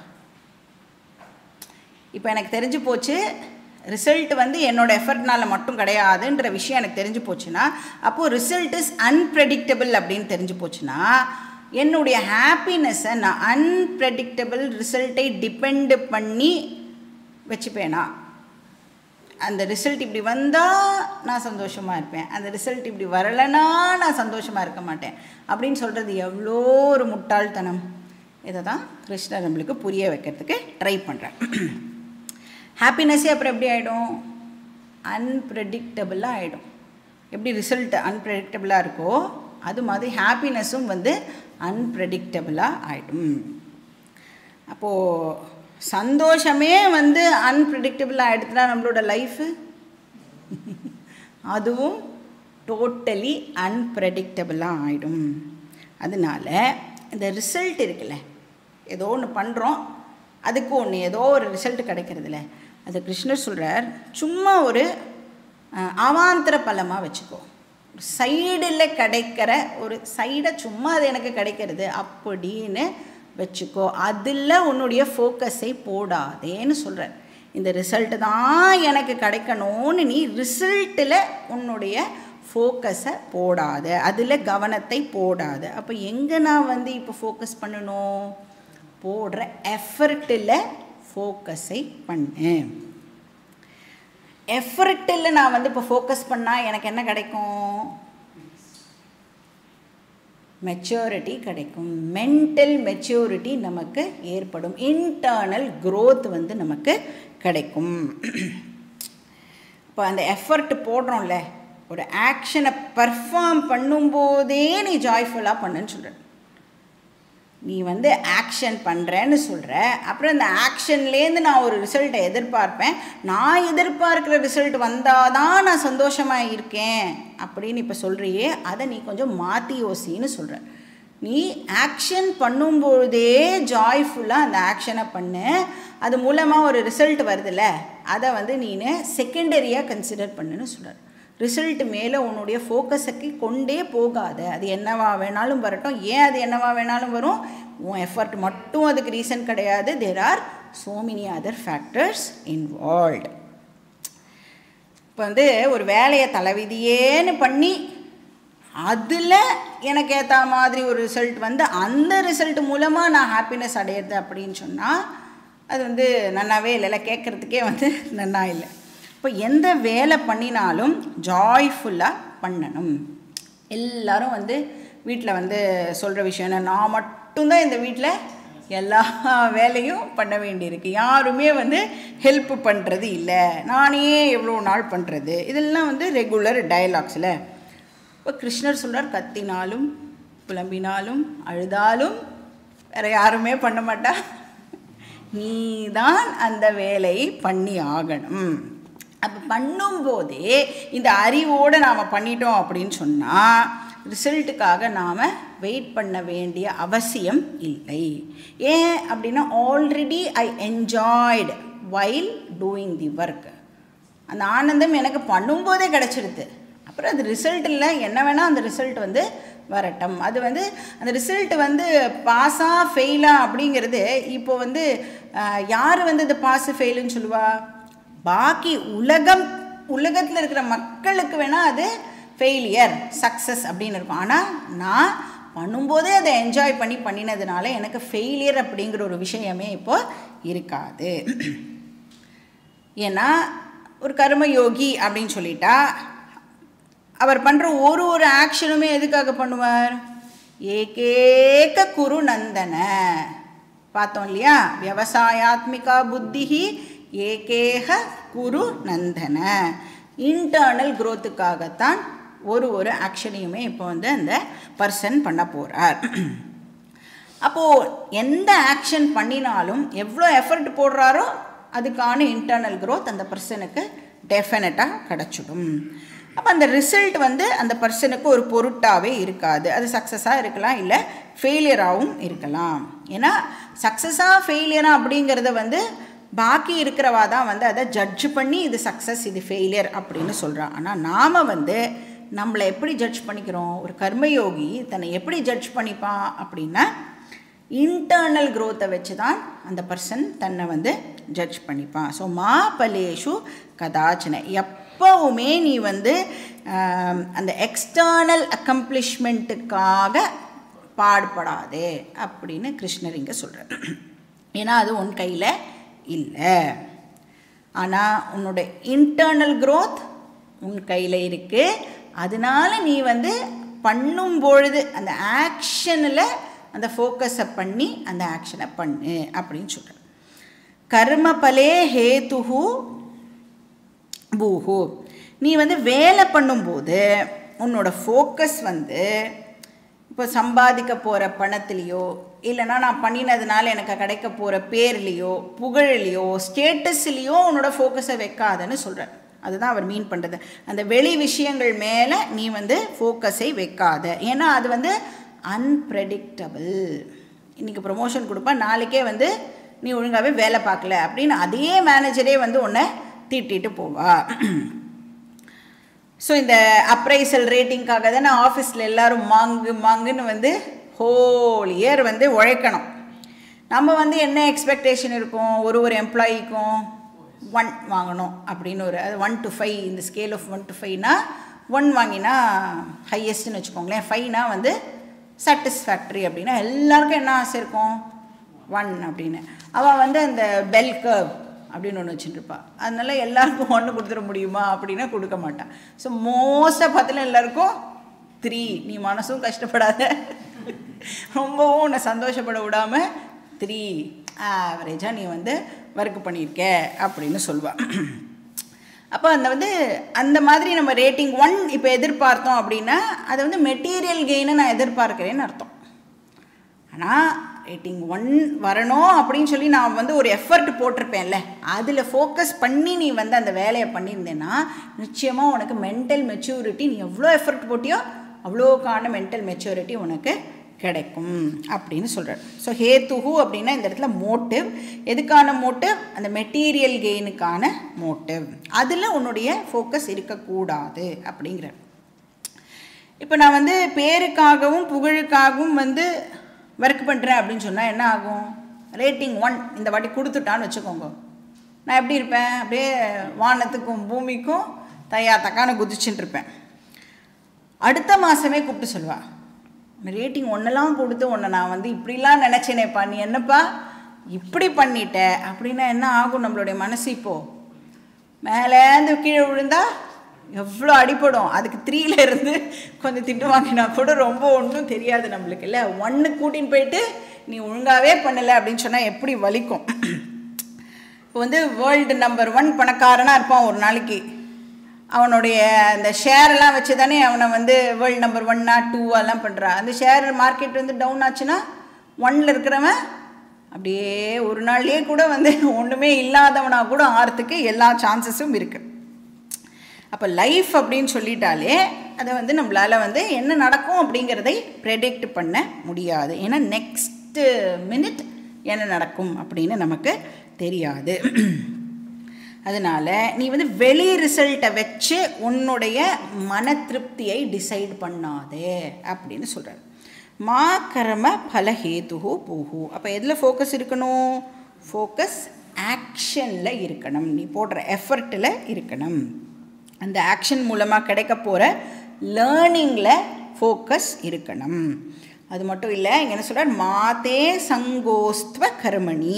இப்போ எனக்கு தெரிஞ்சு போச்சு ரிசல்ட் வந்து என்னோட எஃபர்ட்னால மட்டும் கிடையாதுன்ற விஷயம் எனக்கு தெரிஞ்சு போச்சுன்னா அப்போது ரிசல்ட் இஸ் அன்பிரடிக்டபிள் அப்படின்னு தெரிஞ்சு போச்சுன்னா என்னுடைய ஹாப்பினஸ்ஸை நான் அன்பிரடிக்டபிள் ரிசல்ட்டை டிபெண்ட் பண்ணி வச்சுப்பேனா அந்த ரிசல்ட் இப்படி வந்தால் நான் சந்தோஷமாக இருப்பேன் அந்த ரிசல்ட் இப்படி வரலைன்னா நான் சந்தோஷமாக இருக்க மாட்டேன் அப்படின்னு சொல்கிறது எவ்வளோ ஒரு முட்டாள்தனம் இதை தான் கிருஷ்ணர் நம்மளுக்கு புரிய வைக்கிறதுக்கு ட்ரை பண்ணுறேன் ஹாப்பினஸ்ஸே அப்புறம் எப்படி ஆகிடும் அன்பிரடிக்டபிளாக ஆகிடும் எப்படி ரிசல்ட் அன்பிரடிக்டபிளாக இருக்கோ அது மாதிரி ஹாப்பினஸும் வந்து அன்பிரடிக்டபிளாக ஆகிடும் அப்போது சந்தோஷமே வந்து அன்பிரடிக்டபிள் ஆகிடுதுன்னா நம்மளோட லைஃபு அதுவும் டோட்டலி அன்பிரடிக்டபிளாக ஆகிடும் அதனால இந்த ரிசல்ட் இருக்குல்ல ஏதோ ஒன்று பண்ணுறோம் அதுக்கு ஒன்று ஏதோ ஒரு ரிசல்ட் கிடைக்கிறதுல அது கிருஷ்ணர் சொல்கிறார் சும்மா ஒரு அஹ், அவாந்தர பலமாக வச்சுக்கோ சைடில் கிடைக்கிற ஒரு சைடை சும்மா அது எனக்கு கிடைக்கிறது அப்படின்னு வச்சுக்கோ அதில் உன்னுடைய ஃபோக்கஸை போடாதேன்னு சொல்கிறார் இந்த ரிசல்ட்டு தான் எனக்கு கிடைக்கணும்னு நீ ரிசல்ட்டில் உன்னுடைய ஃபோக்கஸை போடாத அதில் கவனத்தை போடாத அப்போ எங்கே நான் வந்து இப்போ ஃபோக்கஸ் பண்ணணும் போடுற எஃபர்ட்டில் ஃபோக்கஸை பண்ணு எஃபர்ட்டில் நான் வந்து இப்போ ஃபோக்கஸ் பண்ணால் எனக்கு என்ன கிடைக்கும் மெச்சூரிட்டி கிடைக்கும் மென்டல் மெச்சூரிட்டி நமக்கு ஏற்படும் இன்டர்னல் growth வந்து நமக்கு கிடைக்கும் இப்போ அந்த எஃபர்ட் போடுறோம்ல ஒரு ஆக்ஷனை பர்ஃபார்ம் பண்ணும்போதே நீ ஜாய்ஃபுல்லாக பண்ணுன்னு சொல்கிறேன் நீ வந்து ஆக்ஷன் பண்ணுறேன்னு சொல்கிற அப்புறம் இந்த ஆக்ஷன்லேருந்து நான் ஒரு ரிசல்ட்டை எதிர்பார்ப்பேன் நான் எதிர்பார்க்குற ரிசல்ட் வந்தால் தான் நான் சந்தோஷமாக இருக்கேன் அப்படின்னு இப்போ சொல்கிறியே அதை நீ கொஞ்சம் மாற்றி யோசின்னு சொல்கிற நீ ஆக்ஷன் பண்ணும்பொழுதே ஜாய்ஃபுல்லாக அந்த ஆக்ஷனை பண்ணு அது மூலமாக ஒரு ரிசல்ட் வருதுல்ல அதை வந்து நீ செகண்டரியாக கன்சிடர் பண்ணுன்னு சொல்கிறார் ரிசல்ட் மேலே உன்னுடைய ஃபோக்கஸுக்கு கொண்டே போகாத அது என்னவா வேணாலும் வரட்டும் ஏன் அது என்னவா வேணாலும் வரும் உன் எஃபர்ட் மட்டும் அதுக்கு ரீசன் கிடையாது there are so many other factors involved இப்போ வந்து ஒரு வேலையை தலைவிதியேன்னு பண்ணி அதில் எனக்கு ஏற்ற மாதிரி ஒரு ரிசல்ட் வந்து அந்த ரிசல்ட் மூலமாக நான் ஹாப்பினஸ் அடையிறது அப்படின்னு சொன்னால் அது வந்து நன்னாவே இல்லைல்ல கேட்குறதுக்கே வந்து நன்னா இல்லை இப்போ எந்த வேலை பண்ணினாலும் ஜாய்ஃபுல்லாக பண்ணணும் எல்லாரும் வந்து வீட்டில் வந்து சொல்கிற விஷயம் என்ன நான் மட்டும்தான் இந்த வீட்டில் எல்லா வேலையும் பண்ண வேண்டியிருக்கு யாருமே வந்து ஹெல்ப் பண்ணுறது இல்லை நானே எவ்வளோ நாள் பண்ணுறது இதெல்லாம் வந்து ரெகுலர் டயலாக்ஸில் இப்போ கிருஷ்ணர் சொல்கிறார் கத்தினாலும் புலம்பினாலும் அழுதாலும் வேறு யாருமே பண்ண மாட்டா நீ தான் அந்த வேலையை பண்ணி ஆகணும் அப்போ பண்ணும்போதே இந்த அறிவோடு நாம் பண்ணிட்டோம் அப்படின்னு சொன்னால் ரிசல்ட்டுக்காக நாம் வெயிட் பண்ண வேண்டிய அவசியம் இல்லை ஏன் அப்படின்னா already I enjoyed while doing the work அந்த ஆனந்தம் எனக்கு பண்ணும்போதே கிடச்சிடுது அப்புறம் அது ரிசல்ட் இல்லை என்ன வேணால் அந்த ரிசல்ட் வந்து வரட்டும் அது வந்து அந்த ரிசல்ட் வந்து பாஸா ஃபெயிலா அப்படிங்கிறது இப்போ வந்து அஹ், யார் வந்து இது பாஸு ஃபெயிலுன்னு சொல்லுவா பாக்கி உலகம் உலகத்தில் இருக்கிற மக்களுக்கு வேணால் அது ஃபெயிலியர் சக்ஸஸ் அப்படின்னு இருக்கும் ஆனால் நான் பண்ணும்போதே அதை என்ஜாய் பண்ணி பண்ணினதுனால எனக்கு ஃபெயிலியர் அப்படிங்கிற ஒரு விஷயமே இப்போ இருக்காது ஏன்னா ஒரு கர்மயோகி அப்படின்னு சொல்லிட்டா அவர் பண்ணுற ஒரு ஒரு ஆக்ஷனுமே எதுக்காக பண்ணுவார் ஏகேக குரு நந்தன பார்த்தோம் இல்லையா விவசாயாத்மிகா புத்திஹி ஏகேக குரு நந்தன இன்டர்னல் க்ரோத்துக்காகத்தான் ஒரு ஒரு ஆக்ஷனையுமே இப்போ வந்து அந்த பர்சன் பண்ண போகிறார் அப்போது எந்த ஆக்ஷன் பண்ணினாலும் எவ்வளோ எஃபர்ட் போடுறாரோ அதுக்கான இன்டர்னல் growth அந்த பர்சனுக்கு டெஃபினட்டாக கிடச்சிடும் அப்போ அந்த ரிசல்ட் வந்து அந்த பர்சனுக்கு ஒரு பொருட்டாகவே இருக்காது அது சக்ஸஸாக இருக்கலாம் இல்லை ஃபெயிலியராகவும் இருக்கலாம் ஏன்னா சக்ஸஸாக ஃபெயிலியரா அப்படிங்கிறத வந்து பாக்கி இருக்கிறவா தான் வந்து அதை ஜட்ஜ் பண்ணி இது சக்ஸஸ் இது ஃபெயிலியர் அப்படின்னு சொல்கிறான் ஆனால் நாம் வந்து நம்மளை எப்படி ஜட்ஜ் பண்ணிக்கிறோம் ஒரு கர்மயோகி தன்னை எப்படி ஜட்ஜ் பண்ணிப்பான் அப்படின்னா இன்டர்னல் growth-அ வச்சு தான் அந்த பர்சன் தன்னை வந்து ஜட்ஜ் பண்ணிப்பான் ஸோ மா பலேஷு கதாச்சன எப்போவுமே நீ வந்து ஆம், அந்த எக்ஸ்டர்னல் அக்கம்ப்ளிஷ்மெண்ட்டுக்காக பாடுபடாதே அப்படின்னு கிருஷ்ணர் இங்கே சொல்கிறார் ஏன்னா அது உன் கையில் இல்லை ஆனால் உன்னோட இன்டர்னல் growth உன் கையில் இருக்குது அதனால நீ வந்து பண்ணும் பொழுது அந்த ஆக்ஷனில் அந்த ஃபோக்கஸை பண்ணி அந்த ஆக்ஷனை பண்ணு அப்படின்னு சொல்கிறார் கர்ம பலே ஹேதுஹு பூஹு நீ வந்து வேலை பண்ணும்போது உன்னோட ஃபோக்கஸ் வந்து இப்போ சம்பாதிக்க போகிற பணத்துலேயோ இல்லைன்னா நான் பண்ணினதுனால எனக்கு கிடைக்க போகிற பேர்லேயோ புகழ்லையோ ஸ்டேட்டஸ்லேயோ உன்னோட ஃபோக்கஸை வைக்காதன்னு சொல்கிறேன் அதுதான் அவர் மீன் பண்ணுறது அந்த வெளி விஷயங்கள் மேலே நீ வந்து ஃபோக்கஸை வைக்காத ஏன்னா அது வந்து அன்பிரடிக்டபிள் இன்றைக்கி ப்ரொமோஷன் கொடுப்பா நாளைக்கே வந்து நீ ஒழுங்காகவே வேலை பார்க்கல அப்படின்னு அதே மேனேஜரே வந்து உன்னை தீட்டிட்டு போவா ஸோ இந்த அப்ரைசல் ரேட்டிங்காக தானே ஆஃபீஸில் எல்லோரும் மாங்கு மாங்குன்னு வந்து ஹோல் இயர் வந்து உழைக்கணும் நம்ம வந்து என்ன எக்ஸ்பெக்டேஷன் இருக்கும் ஒரு ஒரு எம்ப்ளாயிக்கும் ஒன் வாங்கணும் அப்படின்னு ஒரு அது ஒன் டு ஃபைவ் இந்த ஸ்கேல் ஆஃப் ஒன் டு ஃபைவ்னா ஒன் வாங்கினா ஹையஸ்ட்னு வச்சுக்கோங்களேன் ஃபைவ்னா வந்து சாட்டிஸ்ஃபேக்ட்ரி அப்படின்னா எல்லாருக்கும் என்ன ஆசை இருக்கும் ஒன் அப்படின்னு அவள் வந்து அந்த பெல் கர்வ் அப்படின்னு ஒன்று வச்சுட்டுருப்பா அதனால எல்லாருக்கும் ஒன்று கொடுத்துட முடியுமா அப்படின்னா கொடுக்க மாட்டான் ஸோ மோஸ்ட்டாக பார்த்துல எல்லாருக்கும் த்ரீ நீ மனசும் கஷ்டப்படாத ரொம்பவும் உன்னை சந்தோஷப்பட விடாமல் த்ரீ ஆவரேஜாக நீ வந்து ஒர்க் பண்ணியிருக்க அப்படின்னு சொல்லுவாள் அப்போ அந்த வந்து அந்த மாதிரி நம்ம ரேட்டிங் ஒன் இப்போ எதிர்பார்த்தோம் அப்படின்னா அதை வந்து மெட்டீரியல் கெயினை நான் எதிர்பார்க்குறேன்னு அர்த்தம் ஆனால் ரேட்டிங் ஒன் வரணும் அப்படின்னு சொல்லி நான் வந்து ஒரு எஃபர்ட் போட்டிருப்பேன்ல அதில் ஃபோக்கஸ் பண்ணி நீ வந்து அந்த வேலையை பண்ணியிருந்தேன்னா நிச்சயமாக உனக்கு மென்டல் மெச்சூரிட்டி நீ எவ்வளோ எஃபர்ட் போட்டியோ அவ்வளோக்கான மென்டல் மெச்சூரிட்டி உனக்கு கிடைக்கும் அப்படின்னு சொல்கிறார் ஸோ ஹேத்துஹு அப்படின்னா இந்த இடத்துல மோட்டிவ் எதுக்கான மோட்டிவ் அந்த மெட்டீரியல் கெயினுக்கான மோட்டிவ் அதில் உன்னுடைய ஃபோக்கஸ் இருக்கக்கூடாது அப்படிங்கிறார் இப்போ நான் வந்து பேருக்காகவும் புகழுக்காகவும் வந்து ஒர்க் பண்ணுறேன் அப்படின்னு சொன்னால் என்ன ஆகும் ரேட்டிங் ஒன் இந்த வாட்டி கொடுத்துட்டான்னு வச்சுக்கோங்க நான் எப்படி இருப்பேன் அப்படியே வானத்துக்கும் பூமிக்கும் தையா தக்கான குதிச்சுட்டு இருப்பேன் அடுத்த மாதமே கூப்பிட்டு சொல்லுவாள் ரேட்டிங் ஒன்றெல்லாம் கொடுத்து உன்னை நான் வந்து இப்படிலாம் நினச்சேனேப்பா நீ என்னப்பா இப்படி பண்ணிட்ட அப்படின்னா என்ன ஆகும் நம்மளுடைய மனசு இப்போது மேலேருந்து கீழே விழுந்தா எவ்வளோ அடிப்படும் அதுக்கு த்ரீல இருந்து கொஞ்சம் திட்டு வாங்கினா கூட ரொம்ப ஒன்றும் தெரியாது நம்மளுக்கு இல்லை ஒன்று கூட்டின்னு போயிட்டு நீ ஒழுங்காகவே பண்ணலை அப்படின்னு சொன்னால் எப்படி வலிக்கும் இப்போ வந்து வேர்ல்டு நம்பர் ஒன் பணக்காரனாக இருப்பான் ஒரு நாளைக்கு அவனுடைய அந்த ஷேரெல்லாம் வச்சு தானே அவனை வந்து வேர்ல்டு நம்பர் ஒன்னா டூவெல்லாம் பண்ணுறான் அந்த ஷேர் மார்க்கெட் வந்து டவுன் ஆச்சுன்னா ஒன்னில் இருக்கிறவன் அப்படியே ஒரு நாள்லேயே கூட வந்து ஒன்றுமே இல்லாதவனாக கூட ஆகிறதுக்கு எல்லா சான்சஸும் இருக்குது அப்போ லைஃப் அப்படின்னு சொல்லிட்டாலே அதை வந்து நம்மளால் வந்து என்ன நடக்கும் அப்படிங்கிறதை ப்ரெடிக்ட் பண்ண முடியாது ஏன்னா நெக்ஸ்ட்டு மினிட் என்ன நடக்கும் அப்படின்னு நமக்கு தெரியாது அதனால் நீ வந்து வெளி ரிசல்ட்டை வச்சு உன்னுடைய மன திருப்தியை டிசைட் பண்ணாதே அப்படின்னு சொல்கிறார் மா கர்ம பலஹேதுஹு பூஹு அப்போ எதில் ஃபோக்கஸ் இருக்கணும் ஃபோக்கஸ் ஆக்ஷனில் இருக்கணும் நீ போடுற எஃபர்ட்டில் இருக்கணும் அந்த ஆக்ஷன் மூலமாக கிடைக்க போகிற லேர்னிங்கில் ஃபோக்கஸ் இருக்கணும் அது மட்டும் இல்லை இங்கே என்ன சொல்கிறார் மாதே சங்கோஸ்துவ கர்மணி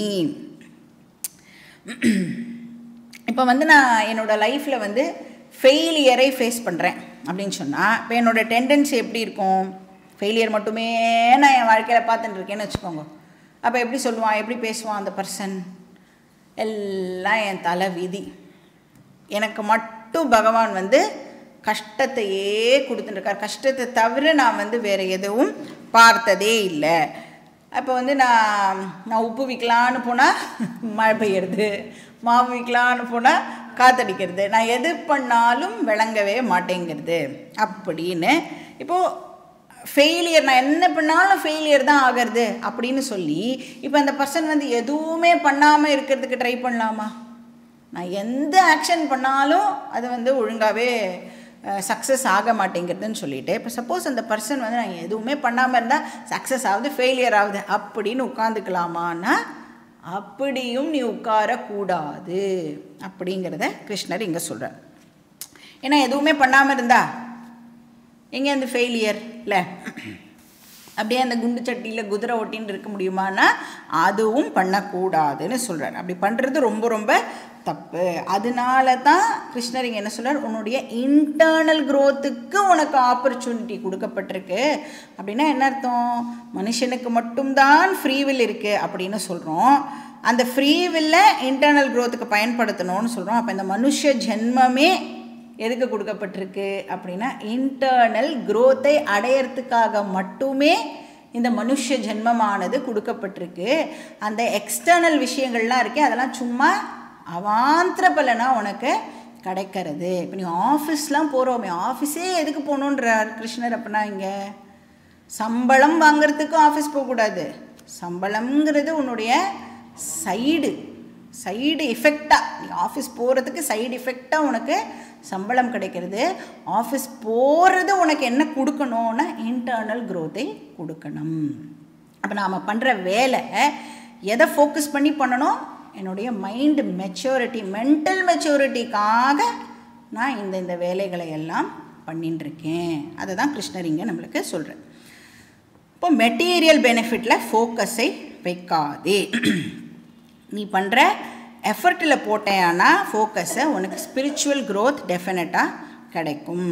இப்போ வந்து நான் என்னோடய லைஃப்பில் வந்து ஃபெயிலியரை ஃபேஸ் பண்ணுறேன் அப்படின்னு சொன்னால் இப்போ என்னோடய டெண்டன்சி எப்படி இருக்கும் ஃபெயிலியர் மட்டுமே நான் என் வாழ்க்கையில் பார்த்துட்டு இருக்கேன்னு வச்சுக்கோங்க அப்போ எப்படி சொல்லுவான் எப்படி பேசுவான் அந்த பர்சன் எல்லாம் என் தலை விதி எனக்கு மட்டும் பகவான் வந்து கஷ்டத்தையே கொடுத்துட்டுருக்கார் கஷ்டத்தை தவிர நான் வந்து வேறு எதுவும் பார்த்ததே இல்லை அப்போ வந்து நான் நான் உப்பு விற்கலான்னு போனால் மழை பெய்யறது மாவு விற்கலான்னு போனால் காத்தடிக்கிறது நான் எது பண்ணாலும் விளங்கவே மாட்டேங்கிறது அப்படின்னு இப்போது ஃபெயிலியர் நான் என்ன பண்ணாலும் ஃபெயிலியர் தான் ஆகிறது அப்படின்னு சொல்லி இப்போ அந்த பர்சன் வந்து எதுவுமே பண்ணாமல் இருக்கிறதுக்கு ட்ரை பண்ணலாமா நான் எந்த ஆக்ஷன் பண்ணாலும் அது வந்து ஒழுங்காகவே சக்ஸஸ் ஆக மாட்டேங்கிறதுன்னு சொல்லிட்டு இப்போ சப்போஸ் அந்த பர்சன் வந்து நான் எதுவுமே பண்ணாமல் இருந்தால் சக்ஸஸ் ஆகுது ஃபெயிலியர் ஆகுது அப்படின்னு உட்காந்துக்கலாமான்னா அப்படியும் நீ உட்காரக்கூடாது அப்படிங்கிறத கிருஷ்ணர் இங்கே சொல்கிறார் ஏன்னா எதுவுமே பண்ணாமல் இருந்தா எங்கே அந்த ஃபெயிலியர் இல்லை அப்படியே அந்த குண்டு சட்டியில் குதிரை ஒட்டின்னு இருக்க முடியுமானா அதுவும் பண்ணக்கூடாதுன்னு சொல்கிறார் அப்படி பண்ணுறது ரொம்ப ரொம்ப தப்பு அதனால தான் கிருஷ்ணர் இங்கே என்ன சொல்கிறார் உன்னுடைய இன்டர்னல் க்ரோத்துக்கு உனக்கு ஆப்பர்ச்சுனிட்டி கொடுக்கப்பட்டிருக்கு அப்படின்னா என்ன அர்த்தம் மனுஷனுக்கு மட்டும்தான் ஃப்ரீவில் இருக்குது அப்படின்னு சொல்கிறோம் அந்த ஃப்ரீவில்ல இன்டர்னல் க்ரோத்துக்கு பயன்படுத்தணும்னு சொல்கிறோம் அப்போ இந்த மனுஷ ஜென்மமே எதுக்கு கொடுக்கப்பட்டிருக்கு அப்படின்னா இன்டர்னல் குரோத்தை அடையிறதுக்காக மட்டுமே இந்த மனுஷ ஜென்மமானது கொடுக்கப்பட்டிருக்கு அந்த எக்ஸ்டர்னல் விஷயங்கள்லாம் இருக்கே அதெல்லாம் சும்மா அவாந்திர பலனாக உனக்கு கிடைக்கிறது இப்போ நீ ஆஃபீஸ்லாம் போகிறோமே ஆஃபீஸே எதுக்கு போகணுன்றார் கிருஷ்ணர் அப்படின்னா இங்கே சம்பளம் வாங்குறதுக்கும் ஆஃபீஸ் போகக்கூடாது சம்பளம்ங்கிறது உன்னுடைய சைடு சைடு எஃபெக்டாக நீ ஆஃபீஸ் போகிறதுக்கு சைடு எஃபெக்டாக உனக்கு சம்பளம் கிடைக்கிறது ஆஃபீஸ் போகிறது உனக்கு என்ன கொடுக்கணும்னா இன்டர்னல் க்ரோத்தை கொடுக்கணும் அப்போ நாம் பண்ணுற வேலை எதை ஃபோக்கஸ் பண்ணி பண்ணணும் என்னுடைய மைண்டு மெச்சூரிட்டி மென்டல் மெச்சூரிட்டிக்காக நான் இந்த இந்த வேலைகளை எல்லாம் பண்ணின்னு இருக்கேன் அதை தான் கிருஷ்ணர் இங்கே நம்மளுக்கு சொல்கிறேன் இப்போ மெட்டீரியல் பெனிஃபிட்டில் ஃபோக்கஸை வைக்காதே நீ பண்ணுற எஃபர்ட்டில் போட்டேன்னா ஃபோக்கஸை உனக்கு ஸ்பிரிச்சுவல் க்ரோத் டெஃபினட்டாக கிடைக்கும்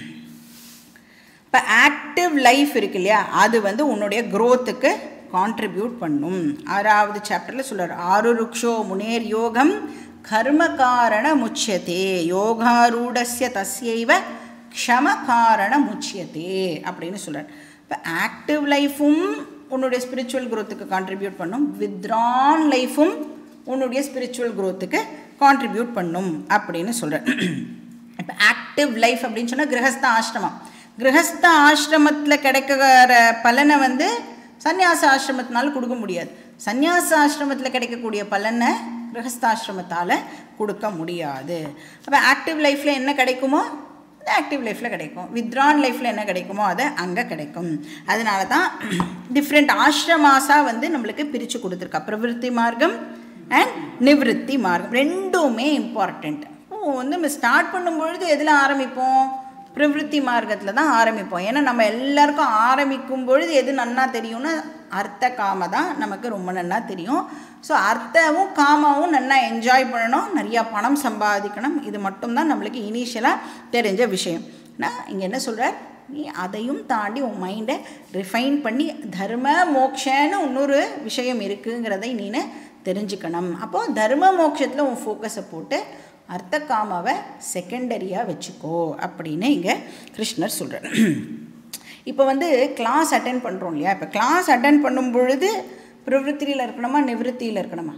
இப்போ ஆக்டிவ் லைஃப் இருக்கு இல்லையா அது வந்து உன்னுடைய க்ரோத்துக்கு கான்ட்ரிபியூட் பண்ணும் ஆறாவது சாப்டரில் சொல்கிறார் ஆறு ருக்ஷோ முனேர் யோகம் கர்ம காரண முச்சியதே யோகாரூடஸ்ய தஸ்யைவ க்ஷம காரண முச்சியதே அப்படின்னு சொல்கிறார் இப்போ ஆக்டிவ் லைஃப்பும் உன்னுடைய ஸ்பிரிச்சுவல் க்ரோத்துக்கு கான்ட்ரிபியூட் பண்ணும் வித்ரான் லைஃப்பும் உன்னுடைய ஸ்பிரிச்சுவல் க்ரோத்துக்கு கான்ட்ரிபியூட் பண்ணும் அப்படின்னு சொல்கிறேன் இப்போ ஆக்டிவ் லைஃப் அப்படின்னு சொன்னால் கிரகஸ்த ஆசிரமம் கிரகஸ்த ஆசிரமத்தில் கிடைக்கிற பலனை வந்து சந்நியாச ஆசிரமத்தினால கொடுக்க முடியாது சந்நியாச ஆசிரமத்தில் கிடைக்கக்கூடிய பலனை கிரகஸ்தாசிரமத்தால் கொடுக்க முடியாது அப்போ ஆக்டிவ் லைஃப்பில் என்ன கிடைக்குமோ அது ஆக்டிவ் லைஃப்பில் கிடைக்கும் வித்ரான் லைஃப்பில் என்ன கிடைக்குமோ அது அங்கே கிடைக்கும் அதனால தான் டிஃப்ரெண்ட் ஆசிரமாஸாக வந்து நம்மளுக்கு பிரித்து கொடுத்துருக்கா பிரவிற்த்தி மார்க்கம் அண்ட் நிவிருத்தி மார்க்கம் ரெண்டுமே இம்பார்ட்டண்ட் ஓ வந்து நம்ம ஸ்டார்ட் பண்ணும்பொழுது எதில் ஆரம்பிப்போம் பிரவிற்த்தி மார்க்கத்தில் தான் ஆரம்பிப்போம் ஏன்னா நம்ம எல்லாருக்கும் ஆரம்பிக்கும் பொழுது எது நன்னா தெரியும்னா அர்த்த காம தான் நமக்கு ரொம்ப நன்னா தெரியும் ஸோ அர்த்தமும் காமாவும் நல்லா என்ஜாய் பண்ணணும் நிறையா பணம் சம்பாதிக்கணும் இது மட்டும்தான் நம்மளுக்கு இனிஷியலாக தெரிஞ்ச விஷயம் நான் இங்கே என்ன சொல்கிறார் நீ அதையும் தாண்டி உன் மைண்டை ரிஃபைன் பண்ணி தர்ம மோக்ஷன்னு இன்னொரு விஷயம் இருக்குங்கிறதை நீனு தெரிஞ்சுக்கணும் அப்போது தர்ம மோட்சத்தில் உன் ஃபோக்கஸை போட்டு அர்த்த காமாவை செகண்டரியாக வச்சுக்கோ அப்படின்னு இங்கே கிருஷ்ணர் சொல்கிறார் இப்போ வந்து கிளாஸ் அட்டன் பண்ணுறோம் இல்லையா இப்போ கிளாஸ் அட்டன் பண்ணும் பொழுது பிரவருத்தியில் இருக்கணுமா நிவൃத்தியில் இருக்கணுமா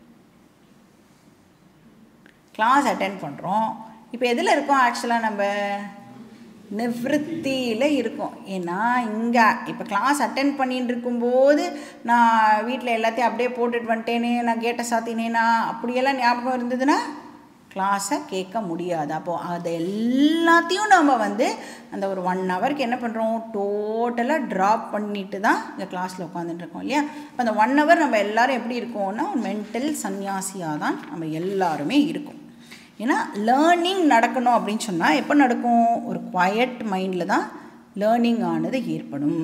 கிளாஸ் அட்டன் பண்ணுறோம் இப்போ எதில் இருக்கோம் ஆக்சுவலாக நம்ம நிவൃத்தியில் இருக்கும் ஏன்னா இங்கே இப்போ கிளாஸ் அட்டன் பண்ணிட்டு இருக்கும்போது நான் வீட்டில் எல்லாத்தையும் அப்படியே போட்டுட்டு வந்துட்டேனே நான் கேட்டை சாத்தினேனா அப்படியெல்லாம் ஞாபகம் இருந்ததுன்னா கிளாஸை கேட்க முடியாது அப்போது அது எல்லாத்தையும் நம்ம வந்து அந்த ஒரு ஒன் ஹவருக்கு என்ன பண்ணுறோம் டோட்டலாக ட்ராப் பண்ணிட்டு தான் இந்த கிளாஸில் உட்காந்துட்டு இருக்கோம் இல்லையா இப்போ அந்த ஒன் ஹவர் நம்ம எல்லோரும் எப்படி இருக்கோம்னா மென்டல் சன்னியாசியாக தான் நம்ம எல்லாருமே இருக்கும் ஏன்னா லேர்னிங் நடக்கணும் அப்படின்னு சொன்னால் எப்போ நடக்கும் ஒரு குவயட் மைண்டில் தான் லேர்னிங் ஆனது ஏற்படும்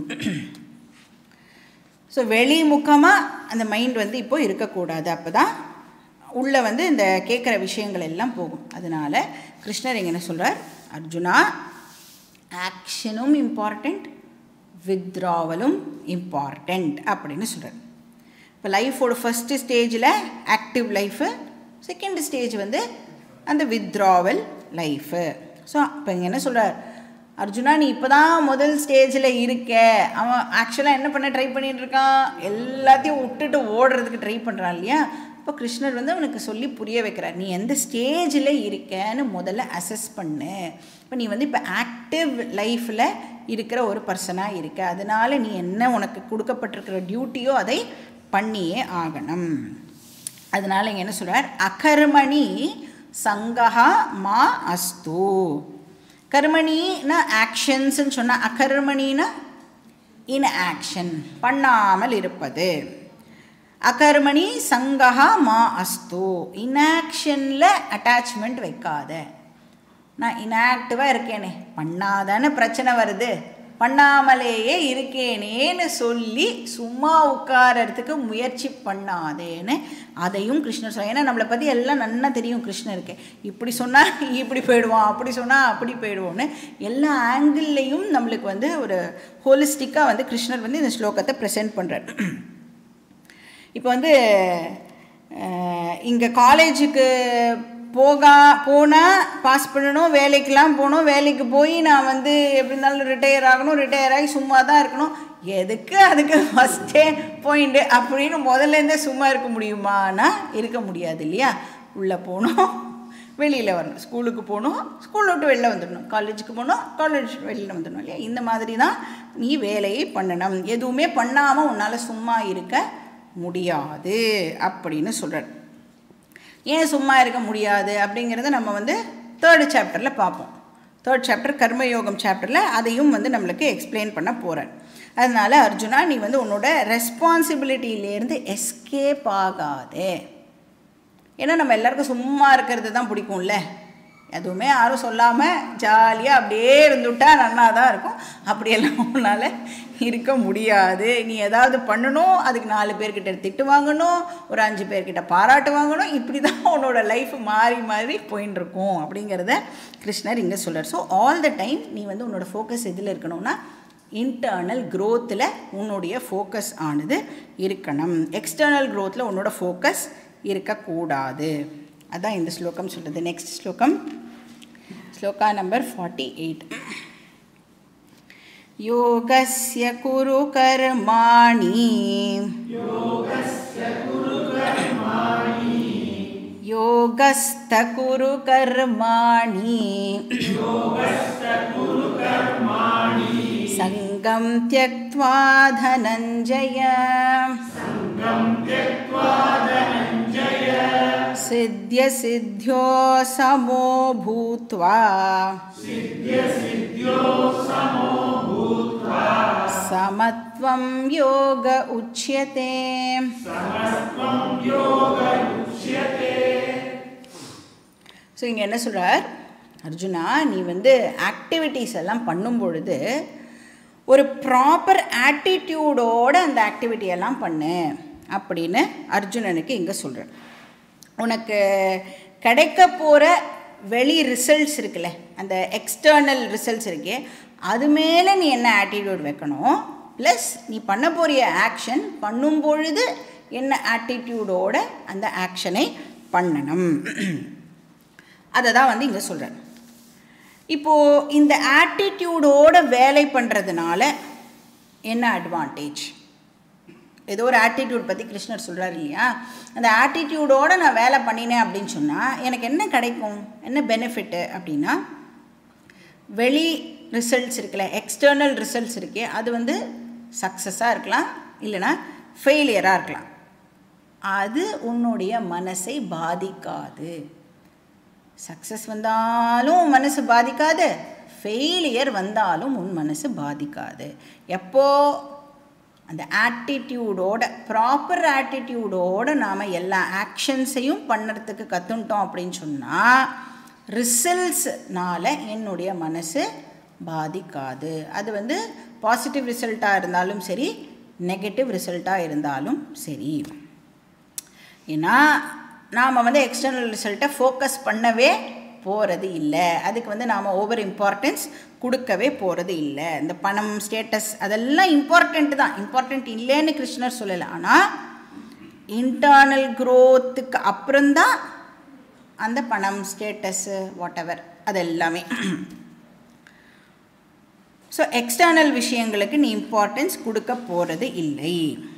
ஸோ வெளிமுகமாக அந்த மைண்ட் வந்து இப்போ இருக்கக்கூடாது அப்போ தான் உள்ளே வந்து இந்த கேட்குற விஷயங்கள் எல்லாம் போகும் அதனால் கிருஷ்ணர் இங்கே என்ன சொல்கிறார் அர்ஜுனா ஆக்ஷனும் இம்பார்ட்டண்ட் வித்ராவலும் இம்பார்ட்டண்ட் அப்படின்னு சொல்கிறார் இப்போ லைஃபோட ஃபஸ்ட்டு ஸ்டேஜில் ஆக்டிவ் லைஃபு செகண்ட் ஸ்டேஜ் வந்து அந்த வித்ராவல் லைஃபு ஸோ இப்போ இங்கே என்ன சொல்கிறார் அர்ஜுனா நீ இப்போ தான் முதல் ஸ்டேஜில் இருக்க அவன் ஆக்சுவலாக என்ன பண்ண ட்ரை பண்ணிட்டு இருக்கான் எல்லாத்தையும் விட்டுட்டு ஓடுறதுக்கு ட்ரை பண்ணுறான் இல்லையா இப்போ கிருஷ்ணர் வந்து அவனுக்கு சொல்லி புரிய வைக்கிறார் நீ எந்த ஸ்டேஜில் இருக்கேன்னு முதல்ல அசஸ் பண்ணு இப்போ நீ வந்து இப்போ ஆக்டிவ் லைஃப்பில் இருக்கிற ஒரு பர்சனாக இருக்க அதனால் நீ என்ன உனக்கு கொடுக்கப்பட்டிருக்கிற டியூட்டியோ அதை பண்ணியே ஆகணும் அதனால் இங்கே என்ன சொல்கிறார் அகர்மணி சங்கஹா மா அஸ்து கர்மணினா ஆக்ஷன்ஸ்ன்னு சொன்னால் அகர்மணினா இன் ஆக்ஷன் பண்ணாமல் இருப்பது அகர்மணி சங்கஹா மா அஸ்து இன்ஆக்ஷனில் அட்டாச்மெண்ட் வைக்காத நான் இன்ஆக்டிவாக இருக்கேனே பண்ணாதானே பிரச்சனை வருது பண்ணாமலேயே இருக்கேனேன்னு சொல்லி சும்மா உட்காரறதுக்கு முயற்சி பண்ணாதேன்னு அதையும் கிருஷ்ணர் சொல்ல ஏன்னா நம்மளை பற்றி எல்லாம் நன்னா தெரியும் கிருஷ்ணருக்கு இப்படி சொன்னால் இப்படி போயிடுவோம் அப்படி சொன்னால் அப்படி போயிடுவோம்னு எல்லா ஆங்கிள்லேயும் நம்மளுக்கு வந்து ஒரு ஹோலிஸ்டிக்காக வந்து கிருஷ்ணர் வந்து இந்த ஸ்லோகத்தை ப்ரெசென்ட் பண்ணுறார் இப்போ வந்து இங்கே காலேஜுக்கு போகா போனால் பாஸ் பண்ணணும் வேலைக்கெலாம் போகணும் வேலைக்கு போய் நான் வந்து எப்படி இருந்தாலும் ரிட்டையர் ஆகணும் ரிட்டையர் ஆகி சும்மா தான் இருக்கணும் எதுக்கு அதுக்கு ஃபஸ்ட்டே பாயிண்ட்டு அப்படின்னு முதல்லேருந்தே சும்மா இருக்க முடியுமானா இருக்க முடியாது இல்லையா உள்ளே போகணும் வெளியில் வரணும் ஸ்கூலுக்கு போகணும் ஸ்கூலை விட்டு வெளில வந்துடணும் காலேஜுக்கு போகணும் காலேஜ் வெளியில் வந்துடணும் இல்லையா இந்த மாதிரி தான் நீ வேலையை பண்ணணும் எதுவுமே பண்ணாமல் உன்னால் சும்மா இருக்க முடியாது அப்படின்னு சொல்கிறார் ஏன் சும்மா இருக்க முடியாது அப்படிங்கிறத நம்ம வந்து தேர்டு சாப்டரில் பார்ப்போம் தேர்ட் சாப்டர் கர்மயோகம் சாப்டரில் அதையும் வந்து நம்மளுக்கு எக்ஸ்பிளைன் பண்ண போகிறார் அதனால் அர்ஜுனா நீ வந்து உன்னோட ரெஸ்பான்சிபிலிட்டியிலேருந்து எஸ்கேப் ஆகாதே ஏன்னா நம்ம எல்லாருக்கும் சும்மா இருக்கிறது தான் பிடிக்கும்ல எதுவுமே யாரும் சொல்லாமல் ஜாலியாக அப்படியே இருந்துவிட்டா நல்லா தான் இருக்கும் அப்படியெல்லாம் உன்னால் இருக்க முடியாது நீ ஏதாவது பண்ணணும் அதுக்கு நாலு பேர்கிட்ட திட்டு வாங்கணும் ஒரு அஞ்சு பேர்கிட்ட பாராட்டு வாங்கணும் இப்படி தான் உன்னோட லைஃப் மாறி மாறி போயின்னு இருக்கும் அப்படிங்கிறத கிருஷ்ணர் இங்கே சொல்கிறார் ஸோ ஆல் த டைம் நீ வந்து உன்னோட ஃபோக்கஸ் எதில் இருக்கணும்னா இன்டர்னல் க்ரோத்தில் உன்னுடைய ஃபோக்கஸ் ஆனது இருக்கணும் எக்ஸ்டர்னல் க்ரோத்தில் உன்னோட ஃபோக்கஸ் இருக்கக்கூடாது அதான் இந்த ஸ்லோகம் சொல்கிறது நெக்ஸ்ட் ஸ்லோகம் ஸ்லோகா நம்பர் ஃபார்ட்டி எயிட் योगस्य कुरु कर्माणि योगस्थ कुरु कर्माणि सङ्गं त्यक्त्वा धनञ्जय सिद्ध्यसिद्ध्यो समो भूत्वा समत्वं योग उच्यते ஸோ இங்கே என்ன சொல்கிறார் அர்ஜுனா நீ வந்து ஆக்டிவிட்டீஸ் எல்லாம் பண்ணும் பொழுது ஒரு ப்ராப்பர் ஆட்டிடியூடோட அந்த ஆக்டிவிட்டி எல்லாம் பண்ணு அப்படின்னு அர்ஜுனனுக்கு இங்கே சொல்கிறேன் உனக்கு கிடைக்க போகிற வெளி ரிசல்ட்ஸ் இருக்குல்ல அந்த எக்ஸ்டர்னல் ரிசல்ட்ஸ் இருக்கே அது மேலே நீ என்ன ஆட்டிடியூட் வைக்கணும் ப்ளஸ் நீ பண்ண போகிற ஆக்ஷன் பண்ணும் பொழுது என்ன ஆட்டிடியூடோட அந்த ஆக்ஷனை பண்ணணும் அதை தான் வந்து இங்கே சொல்கிறேன் இப்போது இந்த ஆட்டிடியூடோட வேலை பண்ணுறதுனால என்ன அட்வான்டேஜ் ஏதோ ஒரு ஆட்டிடியூட் பற்றி கிருஷ்ணர் சொல்கிறார் இல்லையா அந்த ஆட்டிடியூடோடு நான் வேலை பண்ணினேன் அப்படின்னு சொன்னால் எனக்கு என்ன கிடைக்கும் என்ன பெனிஃபிட்டு அப்படின்னா வெளி ரிசல்ட்ஸ் இருக்குல்ல எக்ஸ்டர்னல் ரிசல்ட்ஸ் இருக்கே அது வந்து சக்ஸஸாக இருக்கலாம் இல்லைனா ஃபெயிலியராக இருக்கலாம் அது உன்னுடைய மனசை பாதிக்காது சக்ஸஸ் வந்தாலும் மனசு பாதிக்காது ஃபெயிலியர் வந்தாலும் உன் மனசு பாதிக்காது எப்போ அந்த ஆட்டிடியூடோட ப்ராப்பர் ஆட்டிடியூடோடு நாம் எல்லா ஆக்ஷன்ஸையும் பண்ணுறதுக்கு கற்றுட்டோம் அப்படின்னு சொன்னால் ரிசல்ட்ஸ்னால என்னுடைய மனசு பாதிக்காது அது வந்து பாசிட்டிவ் ரிசல்ட்டாக இருந்தாலும் சரி நெகட்டிவ் ரிசல்ட்டாக இருந்தாலும் சரி ஏன்னா நாம் வந்து எக்ஸ்டர்னல் ரிசல்ட்டை ஃபோக்கஸ் பண்ணவே போகிறது இல்லை அதுக்கு வந்து நாம் ஓவர் இம்பார்ட்டன்ஸ் கொடுக்கவே போகிறது இல்லை இந்த பணம் ஸ்டேட்டஸ் அதெல்லாம் இம்பார்ட்டண்ட் தான் இம்பார்ட்டண்ட் இல்லைன்னு கிருஷ்ணர் சொல்லலை ஆனால் இன்டர்னல் க்ரோத்துக்கு அப்புறம்தான் அந்த பணம் ஸ்டேட்டஸ்ஸு வாட் எவர் அது எல்லாமே ஸோ எக்ஸ்டர்னல் விஷயங்களுக்கு நீ இம்பார்ட்டன்ஸ் கொடுக்க போகிறது இல்லை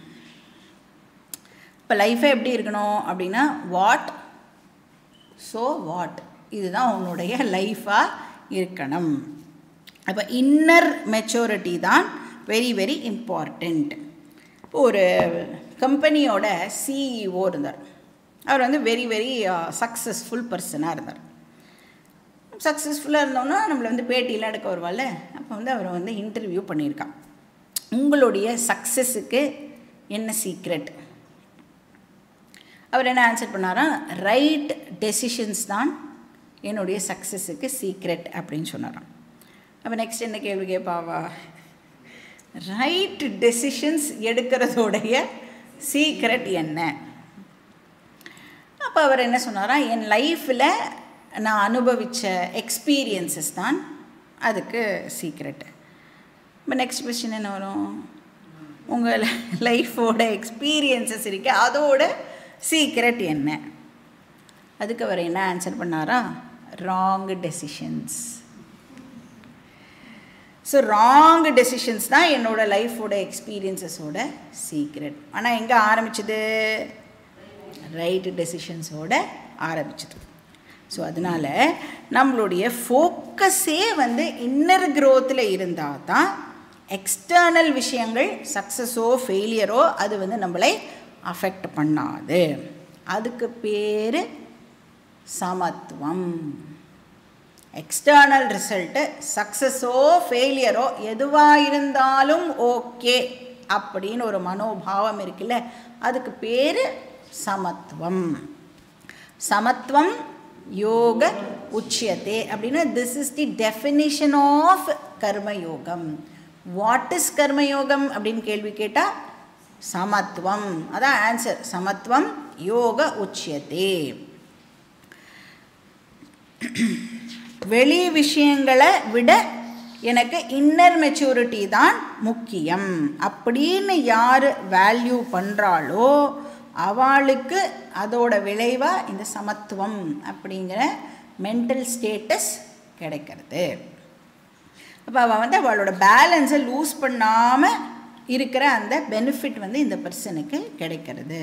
இப்போ லைஃபே எப்படி இருக்கணும் அப்படின்னா வாட் ஸோ வாட் இதுதான் உன்னுடைய லைஃபாக இருக்கணும் அப்போ இன்னர் மெச்சூரிட்டி தான் வெரி வெரி இம்பார்ட்டண்ட் இப்போ ஒரு கம்பெனியோட சிஇஓ இருந்தார் அவர் வந்து வெரி வெரி சக்ஸஸ்ஃபுல் பர்சனாக இருந்தார் சக்ஸஸ்ஃபுல்லாக இருந்தோன்னா நம்மளை வந்து பேட்டியெலாம் எடுக்க வருவாள்ல அப்போ வந்து அவரை வந்து இன்டர்வியூ பண்ணியிருக்கான் உங்களுடைய சக்ஸஸுக்கு என்ன சீக்ரெட் அவர் என்ன ஆன்சர் பண்ணாரா ரைட் டெசிஷன்ஸ் தான் என்னுடைய சக்ஸஸுக்கு சீக்ரெட் அப்படின்னு சொன்னாராம் அப்போ நெக்ஸ்ட் என்ன கேள்வி கேட்பாவா ரைட் டெசிஷன்ஸ் எடுக்கிறதோடைய சீக்ரெட் என்ன அப்போ அவர் என்ன சொன்னாரா என் லைஃப்பில் நான் அனுபவித்த எக்ஸ்பீரியன்சஸ் தான் அதுக்கு சீக்ரெட்டு இப்போ நெக்ஸ்ட் கொஸ்டின் என்ன வரும் உங்கள் லைஃபோட எக்ஸ்பீரியன்சஸ் இருக்கு அதோட சீக்ரெட் என்ன அதுக்கு அவர் என்ன ஆன்சர் பண்ணாரா wrong decisions so wrong decisions தான் என்னோடய லைஃபோட எக்ஸ்பீரியன்ஸஸோட சீக்ரெட் ஆனால் எங்கே ஆரம்பிச்சது ரைட் டெசிஷன்ஸோட ஆரம்பிச்சது ஸோ அதனால் நம்மளுடைய ஃபோக்கஸே வந்து இன்னர் க்ரோத்தில் இருந்தால் தான் எக்ஸ்டர்னல் விஷயங்கள் சக்ஸஸோ ஃபெயிலியரோ அது வந்து நம்மளை அஃபெக்ட் பண்ணாது அதுக்கு பேர் சமத்துவம் எக்ஸ்டர்னல் ரிசல்ட்டு சக்ஸஸோ ஃபெயிலியரோ எதுவாக இருந்தாலும் ஓகே அப்படின்னு ஒரு மனோபாவம் இருக்குல்ல அதுக்கு பேர் சமத்துவம் சமத்துவம் யோக உச்சியத்தே அப்படின்னா this is the definition of கர்மயோகம் வாட் இஸ் கர்மயோகம் அப்படின்னு கேள்வி கேட்டால் சமத்துவம் அதான் ஆன்சர் சமத்துவம் யோக உச்சியத்தே வெளி விஷயங்களை விட எனக்கு இன்னர் மெச்சூரிட்டி தான் முக்கியம் அப்படின்னு யார் வேல்யூ பண்ணுறாளோ அவளுக்கு அதோட விளைவாக இந்த சமத்துவம் அப்படிங்கிற மென்டல் ஸ்டேட்டஸ் கிடைக்கிறது அப்போ அவள் வந்து அவளோட பேலன்ஸை லூஸ் பண்ணாமல் இருக்கிற அந்த பெனிஃபிட் வந்து இந்த பர்சனுக்கு கிடைக்கிறது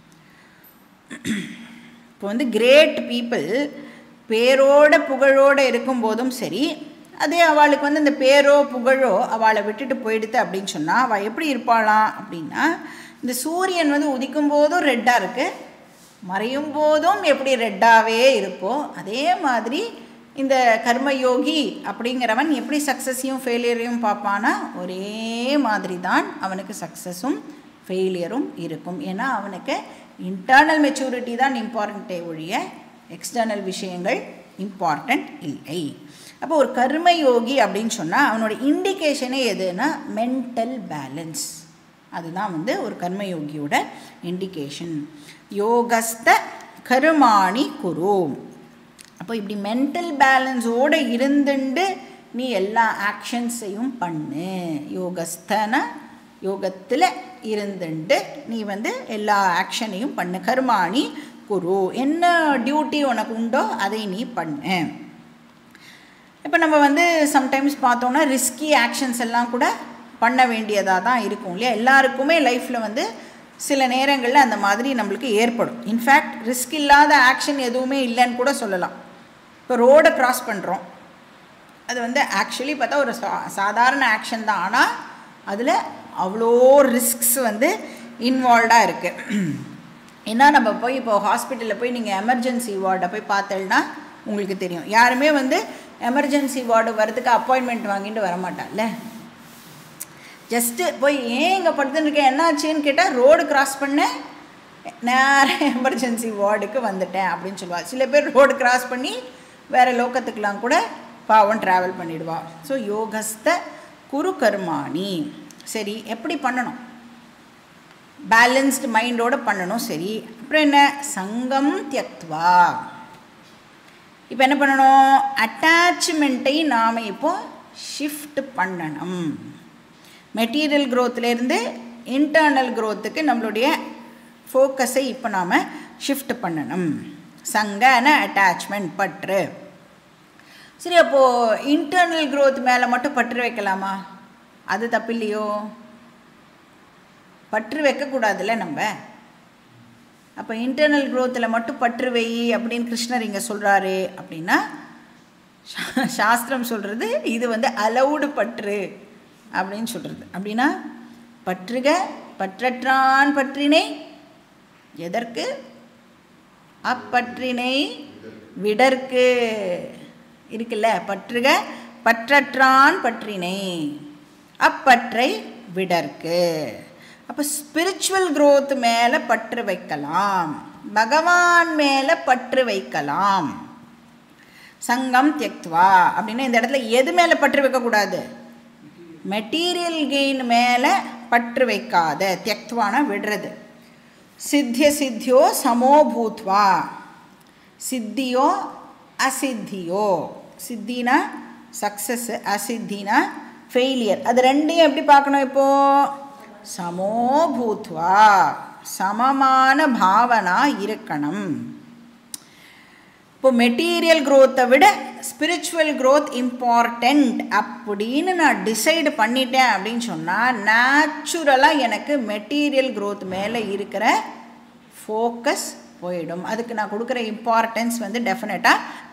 இப்போ வந்து கிரேட் பீப்புள் பேரோட புகழோடு இருக்கும்போதும் சரி அதே அவளுக்கு வந்து இந்த பேரோ புகழோ அவளை விட்டுட்டு போயிடுது அப்படின்னு சொன்னால் அவள் எப்படி இருப்பாளாம் அப்படின்னா இந்த சூரியன் வந்து உதிக்கும் போதும் ரெட்டாக இருக்குது மறையும் போதும் எப்படி ரெட்டாகவே இருக்கோ அதே மாதிரி இந்த கர்மயோகி அப்படிங்கிறவன் எப்படி சக்ஸஸையும் ஃபெயிலியரையும் பார்ப்பானா ஒரே மாதிரி தான் அவனுக்கு சக்ஸஸும் ஃபெயிலியரும் இருக்கும் ஏன்னா அவனுக்கு இன்டர்னல் மெச்சூரிட்டி தான் இம்பார்ட்டண்ட்டே ஒழிய எக்ஸ்டர்னல் விஷயங்கள் இம்பார்ட்டண்ட் இல்லை அப்போ ஒரு கர்மயோகி அப்படின்னு சொன்னால் அவனோட இண்டிகேஷனே எதுனா மென்டல் பேலன்ஸ் அதுதான் வந்து ஒரு கர்மயோகியோட இண்டிகேஷன் யோகஸ்த கருமாணி குரு அப்போ இப்படி மென்டல் பேலன்ஸோடு இருந்துண்டு நீ எல்லா ஆக்ஷன்ஸையும் பண்ணு யோகஸ்தன யோகத்தில் இருந்துண்டு நீ வந்து எல்லா ஆக்ஷனையும் பண்ணு கருமாணி குரு என்ன டியூட்டி உனக்கு உண்டோ அதை நீ பண்ணு இப்போ நம்ம வந்து சம்டைம்ஸ் பார்த்தோன்னா ரிஸ்கி ஆக்ஷன்ஸ் எல்லாம் கூட பண்ண வேண்டியதாக தான் இருக்கும் இல்லையா எல்லாருக்குமே லைஃப்பில் வந்து சில நேரங்களில் அந்த மாதிரி நம்மளுக்கு ஏற்படும் இன்ஃபேக்ட் ரிஸ்க் இல்லாத ஆக்ஷன் எதுவுமே இல்லைன்னு கூட சொல்லலாம் இப்போ ரோடை க்ராஸ் பண்ணுறோம் அது வந்து ஆக்சுவலி பார்த்தா ஒரு சா சாதாரண ஆக்ஷன் தான் ஆனால் அதில் அவ்வளோ ரிஸ்க்ஸ் வந்து இன்வால்வ்டாக இருக்குது ஏன்னா நம்ம போய் இப்போ ஹாஸ்பிட்டலில் போய் நீங்கள் எமர்ஜென்சி வார்டை போய் பார்த்தேன்னா உங்களுக்கு தெரியும் யாருமே வந்து எமர்ஜென்சி வார்டு வரதுக்கு அப்பாயின்மெண்ட் வாங்கிட்டு வரமாட்டான்ல ஜஸ்ட்டு போய் ஏன் இங்கே படுத்துருக்கேன் என்னாச்சுன்னு கேட்டால் ரோடு கிராஸ் பண்ணேன் நேராக எமர்ஜென்சி வார்டுக்கு வந்துட்டேன் அப்படின்னு சொல்லுவாள் சில பேர் ரோடு கிராஸ் பண்ணி வேறு லோக்கத்துக்கெலாம் கூட பாவம் ட்ராவல் பண்ணிடுவா ஸோ யோகஸ்த குரு கர்மாணி சரி எப்படி பண்ணணும் பேலன்ஸ்டு மைண்டோடு பண்ணணும் சரி அப்புறம் என்ன சங்கம் தியக்துவா இப்போ என்ன பண்ணணும் அட்டாச்மெண்ட்டை நாம் இப்போ ஷிஃப்ட் பண்ணணும் மெட்டீரியல் க்ரோத்லேருந்து இன்டர்னல் க்ரோத்துக்கு நம்மளுடைய ஃபோக்கஸை இப்போ நாம் ஷிஃப்ட் பண்ணணும் சங்கன அட்டாச்மெண்ட் பற்று சரி அப்போது இன்டர்னல் க்ரோத் மேலே மட்டும் பற்று வைக்கலாமா அது தப்பில்லையோ பற்று வைக்கக்கூடாதுல்ல நம்ம அப்போ இன்டர்னல் க்ரோத்தில் மட்டும் பற்று வை அப்படின்னு கிருஷ்ணர் இங்கே சொல்கிறாரு அப்படின்னா சாஸ்திரம் சொல்கிறது இது வந்து அலவுடு பற்று அப்படின்னு சொல்கிறது அப்படின்னா பற்றுக பற்றற்றான் பற்றினை எதற்கு அப்பற்றினை விடற்கு இருக்குல்ல பற்றுக பற்றற்றான் பற்றினை அப்பற்றை விடற்கு அப்போ ஸ்பிரிச்சுவல் க்ரோத் மேலே பற்று வைக்கலாம் பகவான் மேலே பற்று வைக்கலாம் சங்கம் தியக்துவா அப்படின்னா இந்த இடத்துல எது மேலே பற்று வைக்கக்கூடாது மெட்டீரியல் கெயின் மேலே பற்று வைக்காத தியக்துவான விடுறது சித்திய சித்தியோ சமோ பூத்வா சித்தியோ அசித்தியோ சித்தினா சக்ஸஸ் அசித்தினா ஃபெயிலியர் அது ரெண்டையும் எப்படி பார்க்கணும் இப்போது சமோ பூத்வா சமமான பாவனா இருக்கணும் இப்போ மெட்டீரியல் க்ரோத்தை விட ஸ்பிரிச்சுவல் க்ரோத் இம்பார்ட்டண்ட் அப்படின்னு நான் டிசைடு பண்ணிட்டேன் அப்படின்னு சொன்னால் நேச்சுரலாக எனக்கு மெட்டீரியல் க்ரோத் மேலே இருக்கிற ஃபோக்கஸ் போயிடும் அதுக்கு நான் கொடுக்குற இம்பார்ட்டன்ஸ் வந்து டெஃபினட்டாக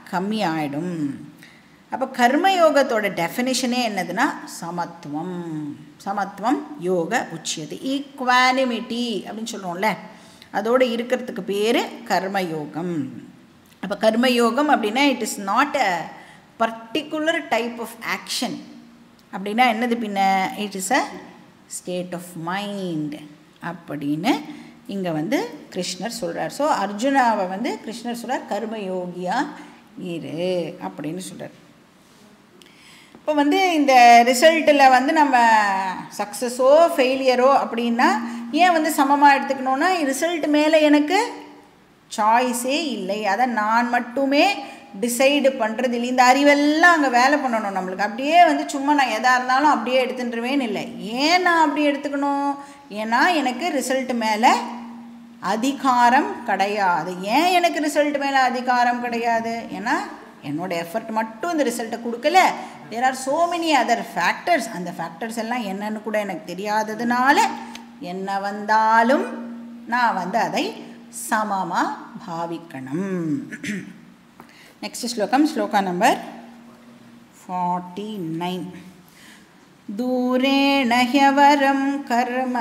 கம்மி ஆகிடும் அப்போ கர்மயோகத்தோட டெஃபினிஷனே என்னதுன்னா சமத்துவம் சமத்துவம் யோக உச்சியது ஈக்வானிமிட்டி அப்படின்னு சொல்கிறோம்ல அதோடு இருக்கிறதுக்கு பேர் கர்மயோகம் அப்போ கர்மயோகம் அப்படின்னா it is not a particular type of action அப்படின்னா என்னது பின்ன it is a state of mind அப்படின்னு இங்கே வந்து கிருஷ்ணர் சொல்கிறார் ஸோ அர்ஜுனாவை வந்து கிருஷ்ணர் சொல்கிறார் கர்மயோகியா இரு அப்படின்னு சொல்கிறார் இப்போ வந்து இந்த ரிசல்ட்டில் வந்து நம்ம சக்ஸஸோ ஃபெயிலியரோ அப்படின்னா ஏன் வந்து சமமாக எடுத்துக்கணுன்னா ரிசல்ட் மேலே எனக்கு சாய்ஸே இல்லை அதை நான் மட்டுமே டிசைடு பண்ணுறது இல்லை இந்த அறிவெல்லாம் அங்கே வேலை பண்ணணும் நம்மளுக்கு அப்படியே வந்து சும்மா நான் எதாக இருந்தாலும் அப்படியே எடுத்துட்டுருவேன்னு இல்லை ஏன் நான் அப்படி எடுத்துக்கணும் ஏன்னா எனக்கு ரிசல்ட் மேலே அதிகாரம் கிடையாது ஏன் எனக்கு ரிசல்ட் மேலே அதிகாரம் கிடையாது ஏன்னா என்னோடய எஃபர்ட் மட்டும் இந்த ரிசல்ட்டை கொடுக்கல there are so many other factors அந்த ஃபேக்டர்ஸ் எல்லாம் என்னன்னு கூட எனக்கு தெரியாததுனால என்ன வந்தாலும் நான் வந்து அதை சமமாக பாவிக்கணும் நெக்ஸ்ட் ஸ்லோகம் ஸ்லோகா நம்பர் ஃபார்ட்டி நைன் दूरेण ह्यवरं कर्म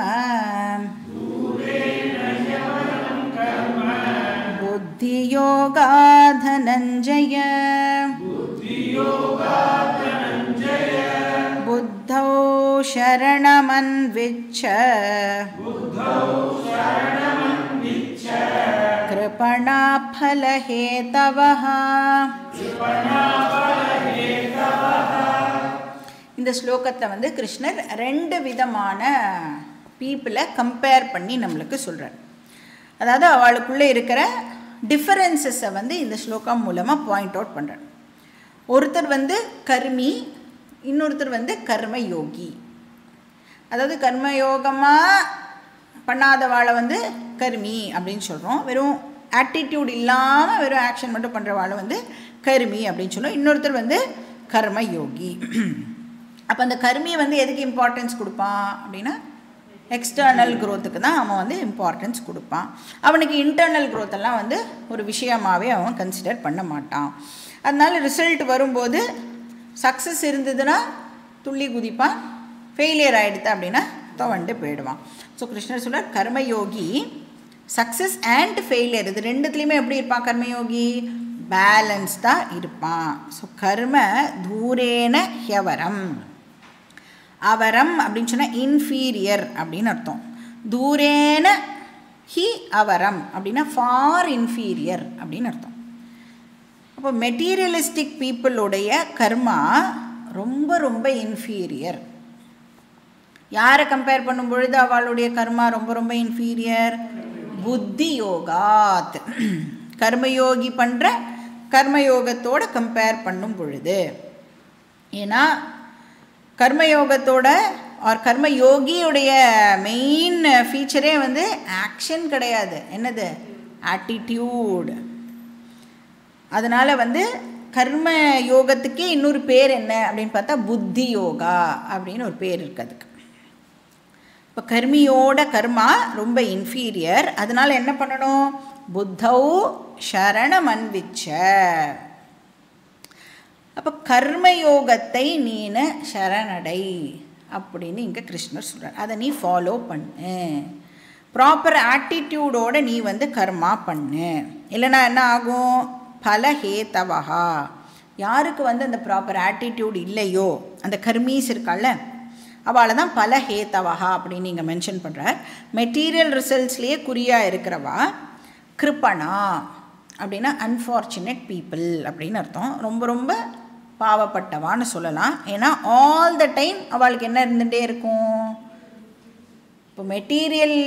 बुद्धियोगाधनञ्जय बुद्धौ शरणमन्विच्छ कृपणाफलहेतवः இந்த ஸ்லோகத்தை வந்து கிருஷ்ணர் ரெண்டு விதமான பீப்புளை கம்பேர் பண்ணி நம்மளுக்கு சொல்கிறார் அதாவது அவளுக்குள்ளே இருக்கிற டிஃபரன்சஸை வந்து இந்த ஸ்லோகம் மூலமாக பாயிண்ட் அவுட் பண்ணுறார் ஒருத்தர் வந்து கர்மி இன்னொருத்தர் வந்து கர்ம யோகி அதாவது கர்மயோகமாக பண்ணாதவாளை வந்து கர்மி அப்படின்னு சொல்கிறோம் வெறும் ஆட்டிடியூட் இல்லாமல் வெறும் ஆக்ஷன் மட்டும் பண்ணுறவாளை வந்து கர்மி அப்படின்னு சொல்லுவோம் இன்னொருத்தர் வந்து கர்ம யோகி அப்போ அந்த கர்மியை வந்து எதுக்கு இம்பார்ட்டன்ஸ் கொடுப்பான் அப்படின்னா எக்ஸ்டர்னல் க்ரோத்துக்கு தான் அவன் வந்து இம்பார்ட்டன்ஸ் கொடுப்பான் அவனுக்கு இன்டர்னல் க்ரோத்தெல்லாம் வந்து ஒரு விஷயமாகவே அவன் கன்சிடர் பண்ண மாட்டான் அதனால ரிசல்ட் வரும்போது சக்ஸஸ் இருந்ததுன்னா துள்ளி குதிப்பான் ஃபெயிலியர் ஆகிடுது அப்படின்னா துவண்டு போயிடுவான் ஸோ கிருஷ்ணர் சொல்கிறார் கர்மயோகி சக்ஸஸ் அண்ட் ஃபெயிலியர் இது ரெண்டுத்துலேயுமே எப்படி இருப்பான் கர்மயோகி பேலன்ஸ்டாக இருப்பான் ஸோ கர்ம தூரேன ஹியவரம் அவரம் அப்படின்னு சொன்னால் இன்ஃபீரியர் அப்படின்னு அர்த்தம் தூரேன ஹி அவரம் அப்படின்னா ஃபார் இன்ஃபீரியர் அப்படின்னு அர்த்தம் அப்போ மெட்டீரியலிஸ்டிக் பீப்புளுடைய கர்மா ரொம்ப ரொம்ப இன்ஃபீரியர் யாரை கம்பேர் பண்ணும் பொழுது அவளுடைய கர்மா ரொம்ப ரொம்ப இன்ஃபீரியர் புத்தி யோகாத் கர்மயோகி பண்ணுற கர்மயோகத்தோட கம்பேர் பண்ணும் பொழுது ஏன்னா கர்மயோகத்தோட ஆர் கர்மயோகியுடைய மெயின் ஃபீச்சரே வந்து ஆக்ஷன் கிடையாது என்னது ஆட்டிடியூட் அதனால் வந்து கர்ம யோகத்துக்கே இன்னொரு பேர் என்ன அப்படின்னு பார்த்தா புத்தி யோகா அப்படின்னு ஒரு பேர் இருக்குது அதுக்கு இப்போ கர்மியோட கர்மா ரொம்ப இன்ஃபீரியர் அதனால் என்ன பண்ணணும் புத்தௌ சரணமன்விச்ச அப்போ கர்மயோகத்தை நீனு சரணடை அப்படின்னு இங்கே கிருஷ்ணர் சொல்கிறார் அதை நீ ஃபாலோ பண்ணு ப்ராப்பர் ஆட்டிடியூடோட நீ வந்து கர்மா பண்ணு இல்லைன்னா என்ன ஆகும் பல ஹேத்தவகா யாருக்கு வந்து அந்த ப்ராப்பர் ஆட்டிடியூட் இல்லையோ அந்த கர்மீஸ் இருக்கால அவளை தான் பல ஹேத்தவகா அப்படின்னு நீங்கள் மென்ஷன் பண்ணுறார் மெட்டீரியல் ரிசல்ட்ஸ்லேயே குறியாக இருக்கிறவா கிருப்பணா அப்படின்னா அன்ஃபார்ச்சுனேட் பீப்புள் அப்படின்னு அர்த்தம் ரொம்ப ரொம்ப பாவப்பட்டவான்னு சொல்லலாம் ஏன்னா ஆல் த டைம் அவளுக்கு என்ன இருந்துகிட்டே இருக்கும் இப்போ மெட்டீரியல்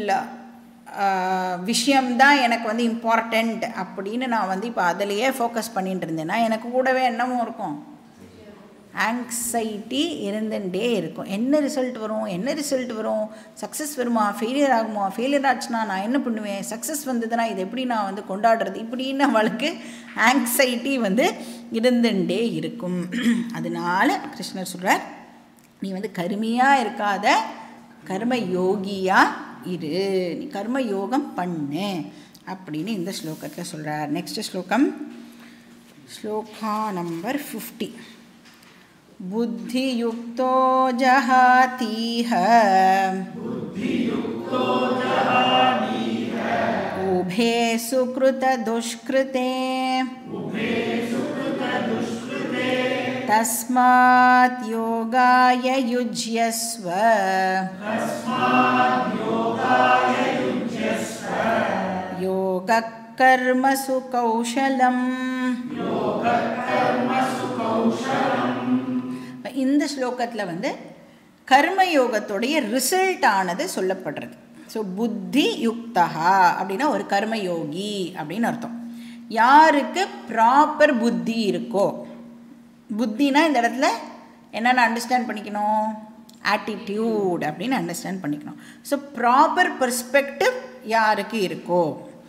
விஷயம்தான் எனக்கு வந்து இம்பார்ட்டண்ட் அப்படின்னு நான் வந்து இப்போ அதிலையே ஃபோக்கஸ் பண்ணிட்டு இருந்தேன்னா எனக்கு கூடவே என்னமும் இருக்கும் ஆங்ஸைட்டி இருந்துகிட்டே இருக்கும் என்ன ரிசல்ட் வரும் என்ன ரிசல்ட் வரும் சக்ஸஸ் வருமா ஃபெயிலியர் ஆகுமா ஃபெயிலியர் ஆச்சுன்னா நான் என்ன பண்ணுவேன் சக்ஸஸ் வந்ததுன்னா இது எப்படி நான் வந்து கொண்டாடுறது இப்படின்னு அவளுக்கு ஆங்ஸைட்டி வந்து இருந்துட்டே இருக்கும் அதனால கிருஷ்ணர் சொல்கிறார் நீ வந்து கருமையாக இருக்காத கர்ம யோகியாக இரு நீ கர்ம யோகம் பண்ணு அப்படின்னு இந்த ஸ்லோகத்தில் சொல்கிறார் நெக்ஸ்ட் ஸ்லோகம் श्लोका नम्बर् फिफ्टि बुद्धियुक्तो जहातीह उभे सुकृतदुष्कृते तस्मात् योगाय युज्यस्व योगः कर्मसु कौशलम् இந்த ஸ்லோகத்தில் வந்து கர்மயோகத்துடைய ரிசல்ட் ஆனது சொல்லப்படுறது ஸோ புத்தி யுக்தகா அப்படின்னா ஒரு கர்மயோகி அப்படின்னு அர்த்தம் யாருக்கு ப்ராப்பர் புத்தி இருக்கோ புத்தினா இந்த இடத்துல என்னென்ன அண்டர்ஸ்டாண்ட் பண்ணிக்கணும் ஆட்டிடியூட் அப்படின்னு அண்டர்ஸ்டாண்ட் பண்ணிக்கணும் ஸோ ப்ராப்பர் பெர்ஸ்பெக்டிவ் யாருக்கு இருக்கோ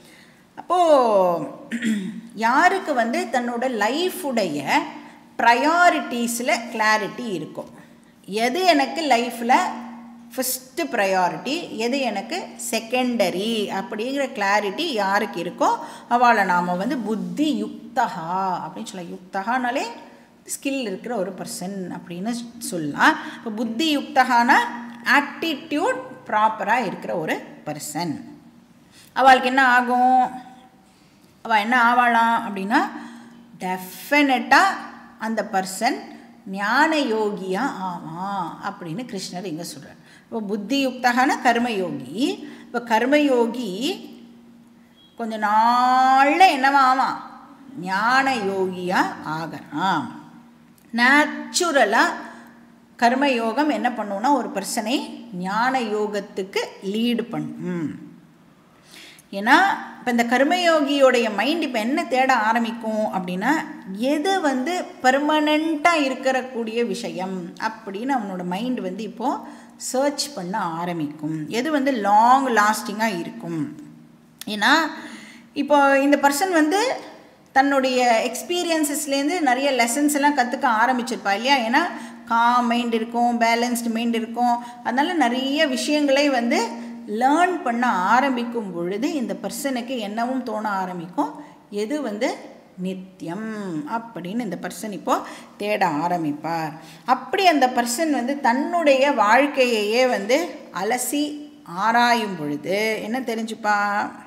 அப்போது யாருக்கு வந்து தன்னோட லைஃபுடைய ப்ரையாரிட்டிஸில் கிளாரிட்டி இருக்கும் எது எனக்கு லைஃப்பில் ஃபஸ்ட்டு ப்ரையாரிட்டி எது எனக்கு செகண்டரி அப்படிங்கிற கிளாரிட்டி யாருக்கு இருக்கோ அவளை நாம் வந்து புத்தி யுக்தகா அப்படின்னு சொல்லலாம் யுக்தகானாலே ஸ்கில் இருக்கிற ஒரு பர்சன் அப்படின்னு சொல்லலாம் இப்போ புத்தி யுக்தகான ஆட்டிடியூட் ப்ராப்பராக இருக்கிற ஒரு பர்சன் அவளுக்கு என்ன ஆகும் அவள் என்ன ஆவாளாம் அப்படின்னா டெஃபினட்டாக அந்த பர்சன் ஞான யோகியாக ஆவான் அப்படின்னு கிருஷ்ணர் இங்கே சொல்கிறார் இப்போ புத்தி யுக்தகான கர்மயோகி இப்போ கர்மயோகி கொஞ்ச நாளில் என்னவா ஆவான் ஞான யோகியாக ஆகிறான் நேச்சுரலாக கர்மயோகம் என்ன பண்ணுன்னா ஒரு பர்சனை ஞான யோகத்துக்கு லீடு பண்ணும் ஏன்னா இப்போ இந்த கர்மயோகியோடைய மைண்ட் இப்போ என்ன தேட ஆரம்பிக்கும் அப்படின்னா எது வந்து பர்மனண்ட்டாக இருக்கிறக்கூடிய விஷயம் அப்படின்னு அவனோட மைண்ட் வந்து இப்போது சர்ச் பண்ண ஆரம்பிக்கும் எது வந்து லாங் லாஸ்டிங்காக இருக்கும் ஏன்னா இப்போ இந்த பர்சன் வந்து தன்னுடைய எக்ஸ்பீரியன்சஸ்லேருந்து நிறைய லெசன்ஸ் எல்லாம் கற்றுக்க ஆரம்பிச்சிருப்பா இல்லையா ஏன்னா காம் மைண்ட் இருக்கும் பேலன்ஸ்டு மைண்ட் இருக்கும் அதனால் நிறைய விஷயங்களை வந்து லேர்ன் பண்ண ஆரம்பிக்கும் பொழுது இந்த பர்சனுக்கு என்னவும் தோண ஆரம்பிக்கும் எது வந்து நித்தியம் அப்படின்னு இந்த பர்சன் இப்போது தேட ஆரம்பிப்பார் அப்படி அந்த பர்சன் வந்து தன்னுடைய வாழ்க்கையையே வந்து அலசி ஆராயும் பொழுது என்ன தெரிஞ்சுப்பா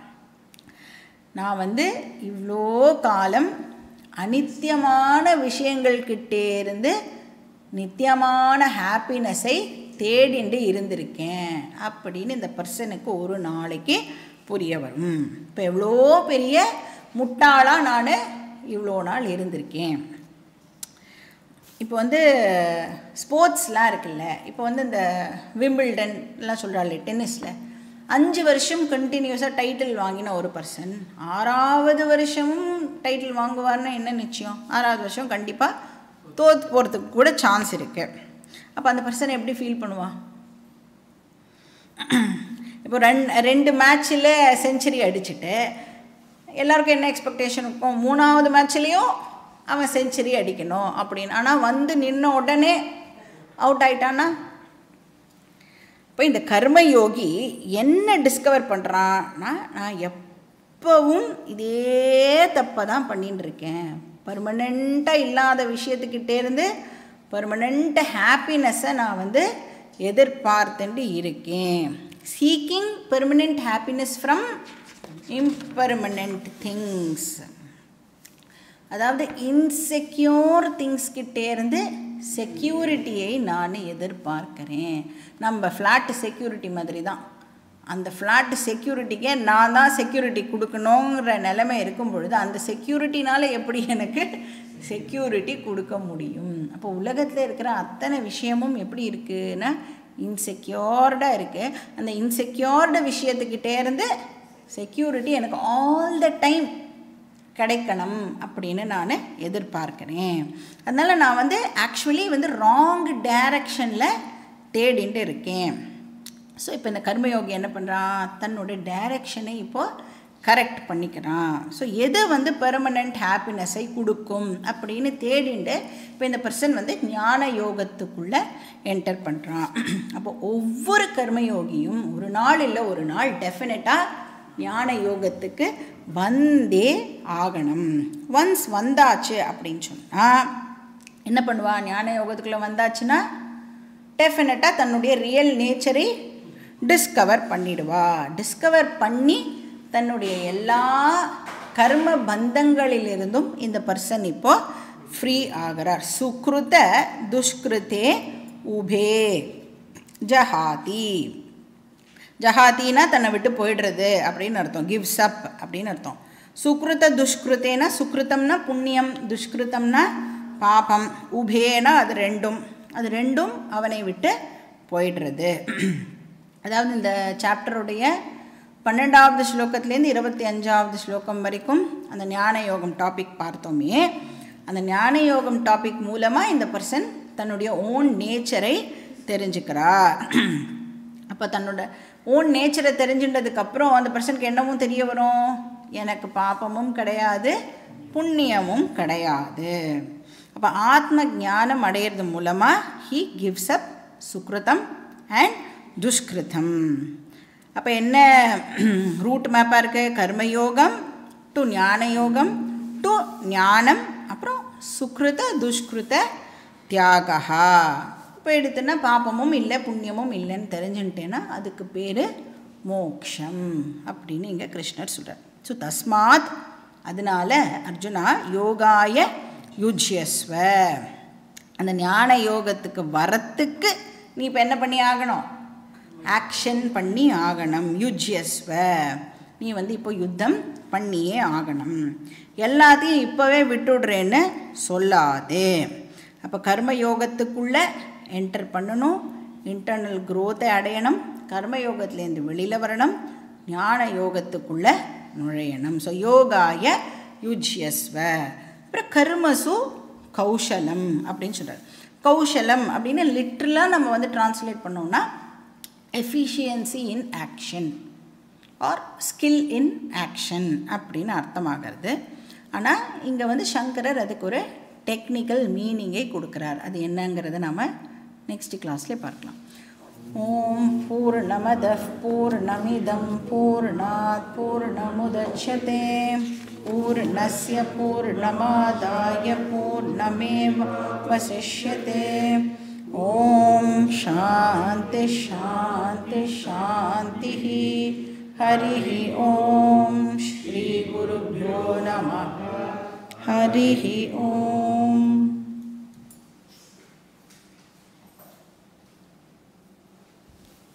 நான் வந்து இவ்வளோ காலம் அனித்தியமான விஷயங்கள்கிட்டே இருந்து நித்தியமான ஹாப்பினஸை தேடிண்டு இருந்திருக்கேன் அப்படின்னு இந்த பர்சனுக்கு ஒரு நாளைக்கு புரிய வரும் இப்போ எவ்வளோ பெரிய முட்டாளாக நான் இவ்வளோ நாள் இருந்திருக்கேன் இப்போ வந்து ஸ்போர்ட்ஸ்லாம் இருக்குல்ல இப்போ வந்து இந்த விம்பிள்டன்லாம் சொல்கிறாள் டென்னிஸில் அஞ்சு வருஷம் கண்டினியூஸாக டைட்டில் வாங்கின ஒரு பர்சன் ஆறாவது வருஷமும் டைட்டில் வாங்குவார்னு என்ன நிச்சயம் ஆறாவது வருஷம் கண்டிப்பாக தோற்று போகிறதுக்கு கூட சான்ஸ் இருக்குது அப்போ அந்த பர்சன் எப்படி ஃபீல் பண்ணுவான் இப்போ ரெண் ரெண்டு மேட்ச்சில் செஞ்சுரி அடிச்சுட்டு எல்லாருக்கும் என்ன எக்ஸ்பெக்டேஷன் இருக்கும் மூணாவது மேட்ச்லேயும் அவன் செஞ்சுரி அடிக்கணும் அப்படின்னு ஆனால் வந்து நின்ன உடனே அவுட் ஆயிட்டானா இப்போ இந்த கர்மயோகி என்ன டிஸ்கவர் பண்ணுறான்னா நான் எப்பவும் இதே தப்பை தான் பண்ணின்னு இருக்கேன் பர்மனெண்ட்டாக இல்லாத விஷயத்துக்கிட்டே இருந்து பர்மனெண்ட் ஹாப்பினஸ்ஸை நான் வந்து எதிர்பார்த்துட்டு இருக்கேன் seeking permanent happiness from impermanent things அதாவது இன்செக்யூர் திங்ஸ் கிட்டே இருந்து செக்யூரிட்டியை நான் எதிர்பார்க்கிறேன் நம்ம ஃப்ளாட்டு செக்யூரிட்டி மாதிரி தான் அந்த ஃப்ளாட்டு செக்யூரிட்டிக்கே நான் தான் செக்யூரிட்டி கொடுக்கணுங்கிற நிலைமை இருக்கும் பொழுது அந்த செக்யூரிட்டினால் எப்படி எனக்கு செக்யூரிட்டி கொடுக்க முடியும் அப்போ உலகத்தில் இருக்கிற அத்தனை விஷயமும் எப்படி இருக்குன்னா இன்செக்யூர்டாக இருக்குது அந்த இன்செக்யூர்டு விஷயத்துக்கிட்டே இருந்து செக்யூரிட்டி எனக்கு ஆல் த டைம் கிடைக்கணும் அப்படின்னு நான் எதிர்பார்க்குறேன் அதனால் நான் வந்து ஆக்சுவலி வந்து ராங் டைரக்ஷனில் தேடிட்டு இருக்கேன் ஸோ இப்போ இந்த கர்மயோகி என்ன பண்ணுறான் தன்னோட டைரக்ஷனை இப்போது கரெக்ட் பண்ணிக்கிறான் ஸோ எது வந்து பெர்மனண்ட் ஹாப்பினஸை கொடுக்கும் அப்படின்னு தேடிண்டு இப்போ இந்த பர்சன் வந்து ஞான யோகத்துக்குள்ளே என்டர் பண்ணுறான் அப்போ ஒவ்வொரு கர்மயோகியும் ஒரு நாள் இல்லை ஒரு நாள் டெஃபினட்டாக ஞான யோகத்துக்கு வந்தே ஆகணும் ஒன்ஸ் வந்தாச்சு அப்படின்னு சொன்னால் என்ன பண்ணுவா ஞான யோகத்துக்குள்ளே வந்தாச்சுன்னா டெஃபினட்டாக தன்னுடைய ரியல் நேச்சரை டிஸ்கவர் பண்ணிடுவா டிஸ்கவர் பண்ணி தன்னுடைய எல்லா கர்ம பந்தங்களிலிருந்தும் இந்த பர்சன் இப்போ ஃப்ரீ ஆகிறார் சுக்ருத துஷ்கிருத்தே உபே ஜஹாதி ஜஹாத்தினா தன்னை விட்டு போயிடுறது அப்படின்னு அர்த்தம் கிவ்ஸ் அப் அப்படின்னு அர்த்தம் சுக்ருத துஷ்கிருத்தேனா சுக்ருத்தம்னா புண்ணியம் துஷ்கிருத்தம்னா பாபம் உபேனா அது ரெண்டும் அது ரெண்டும் அவனை விட்டு போயிடுறது அதாவது இந்த சாப்டருடைய பன்னெண்டாவது ஸ்லோகத்துலேருந்து இருபத்தி அஞ்சாவது ஸ்லோகம் வரைக்கும் அந்த ஞான யோகம் டாபிக் பார்த்தோமே அந்த ஞான யோகம் டாபிக் மூலமாக இந்த பர்சன் தன்னுடைய ஓன் நேச்சரை தெரிஞ்சுக்கிறார் அப்போ தன்னோட ஓன் நேச்சரை தெரிஞ்சுட்டதுக்கப்புறம் அந்த பர்சனுக்கு என்னமும் தெரிய வரும் எனக்கு பாப்பமும் கிடையாது புண்ணியமும் கிடையாது அப்போ ஆத்ம ஞானம் அடையிறது மூலமாக ஹீ கிவ்ஸ் அப் சுக்ருதம் அண்ட் துஷ்கிருதம் அப்போ என்ன ரூட் மேப்பாக இருக்குது கர்மயோகம் டு ஞான யோகம் டு ஞானம் அப்புறம் சுக்ருத துஷ்கிருத தியாகா இப்போ எடுத்துன்னா பாப்பமும் இல்லை புண்ணியமும் இல்லைன்னு தெரிஞ்சுட்டேன்னா அதுக்கு பேர் மோக்ஷம் அப்படின்னு இங்கே கிருஷ்ணர் சொல்கிறார் ஸோ தஸ்மாத் அதனால அர்ஜுனா யோகாய யுஜ்யஸ்வ அந்த ஞான யோகத்துக்கு வரத்துக்கு நீ இப்போ என்ன பண்ணி ஆகணும் ஆக்ஷன் பண்ணி ஆகணும் யுஜ்யஸ்வ நீ வந்து இப்போ யுத்தம் பண்ணியே ஆகணும் எல்லாத்தையும் இப்போவே விட்டுடுறேன்னு சொல்லாதே அப்போ கர்ம யோகத்துக்குள்ளே என்டர் பண்ணணும் இன்டர்னல் க்ரோத்தை அடையணும் கர்ம யோகத்துலேருந்து வெளியில் வரணும் ஞான யோகத்துக்குள்ளே நுழையணும் ஸோ யோகாய யுஜ்யஸ்வ அப்புறம் கர்மசு கௌஷலம் அப்படின்னு சொல்கிறார் கௌஷலம் அப்படின்னு லிட்ரலாக நம்ம வந்து டிரான்ஸ்லேட் பண்ணோம்னா efficiency in action or skill in action அப்படின்னு அர்த்தமாகிறது ஆனால் இங்கே வந்து சங்கரர் அதுக்கு ஒரு டெக்னிக்கல் மீனிங்கை கொடுக்குறார் அது என்னங்கிறத நாம் நெக்ஸ்ட் கிளாஸ்லேயே பார்க்கலாம் ஓம் பூர்ணமத பூர்ணமிதம் பூர்ணாத் பூர்ணமுதட்சதே பூர்ணஸ்ய பூர்ணமாதாய பூர்ணமேவ வசிஷ்யதே ஓம் சாந்தி சாந்தி சாந்தி ஹரி ஓம் ஸ்ரீ குருभ्यो நமः हरिः ॐ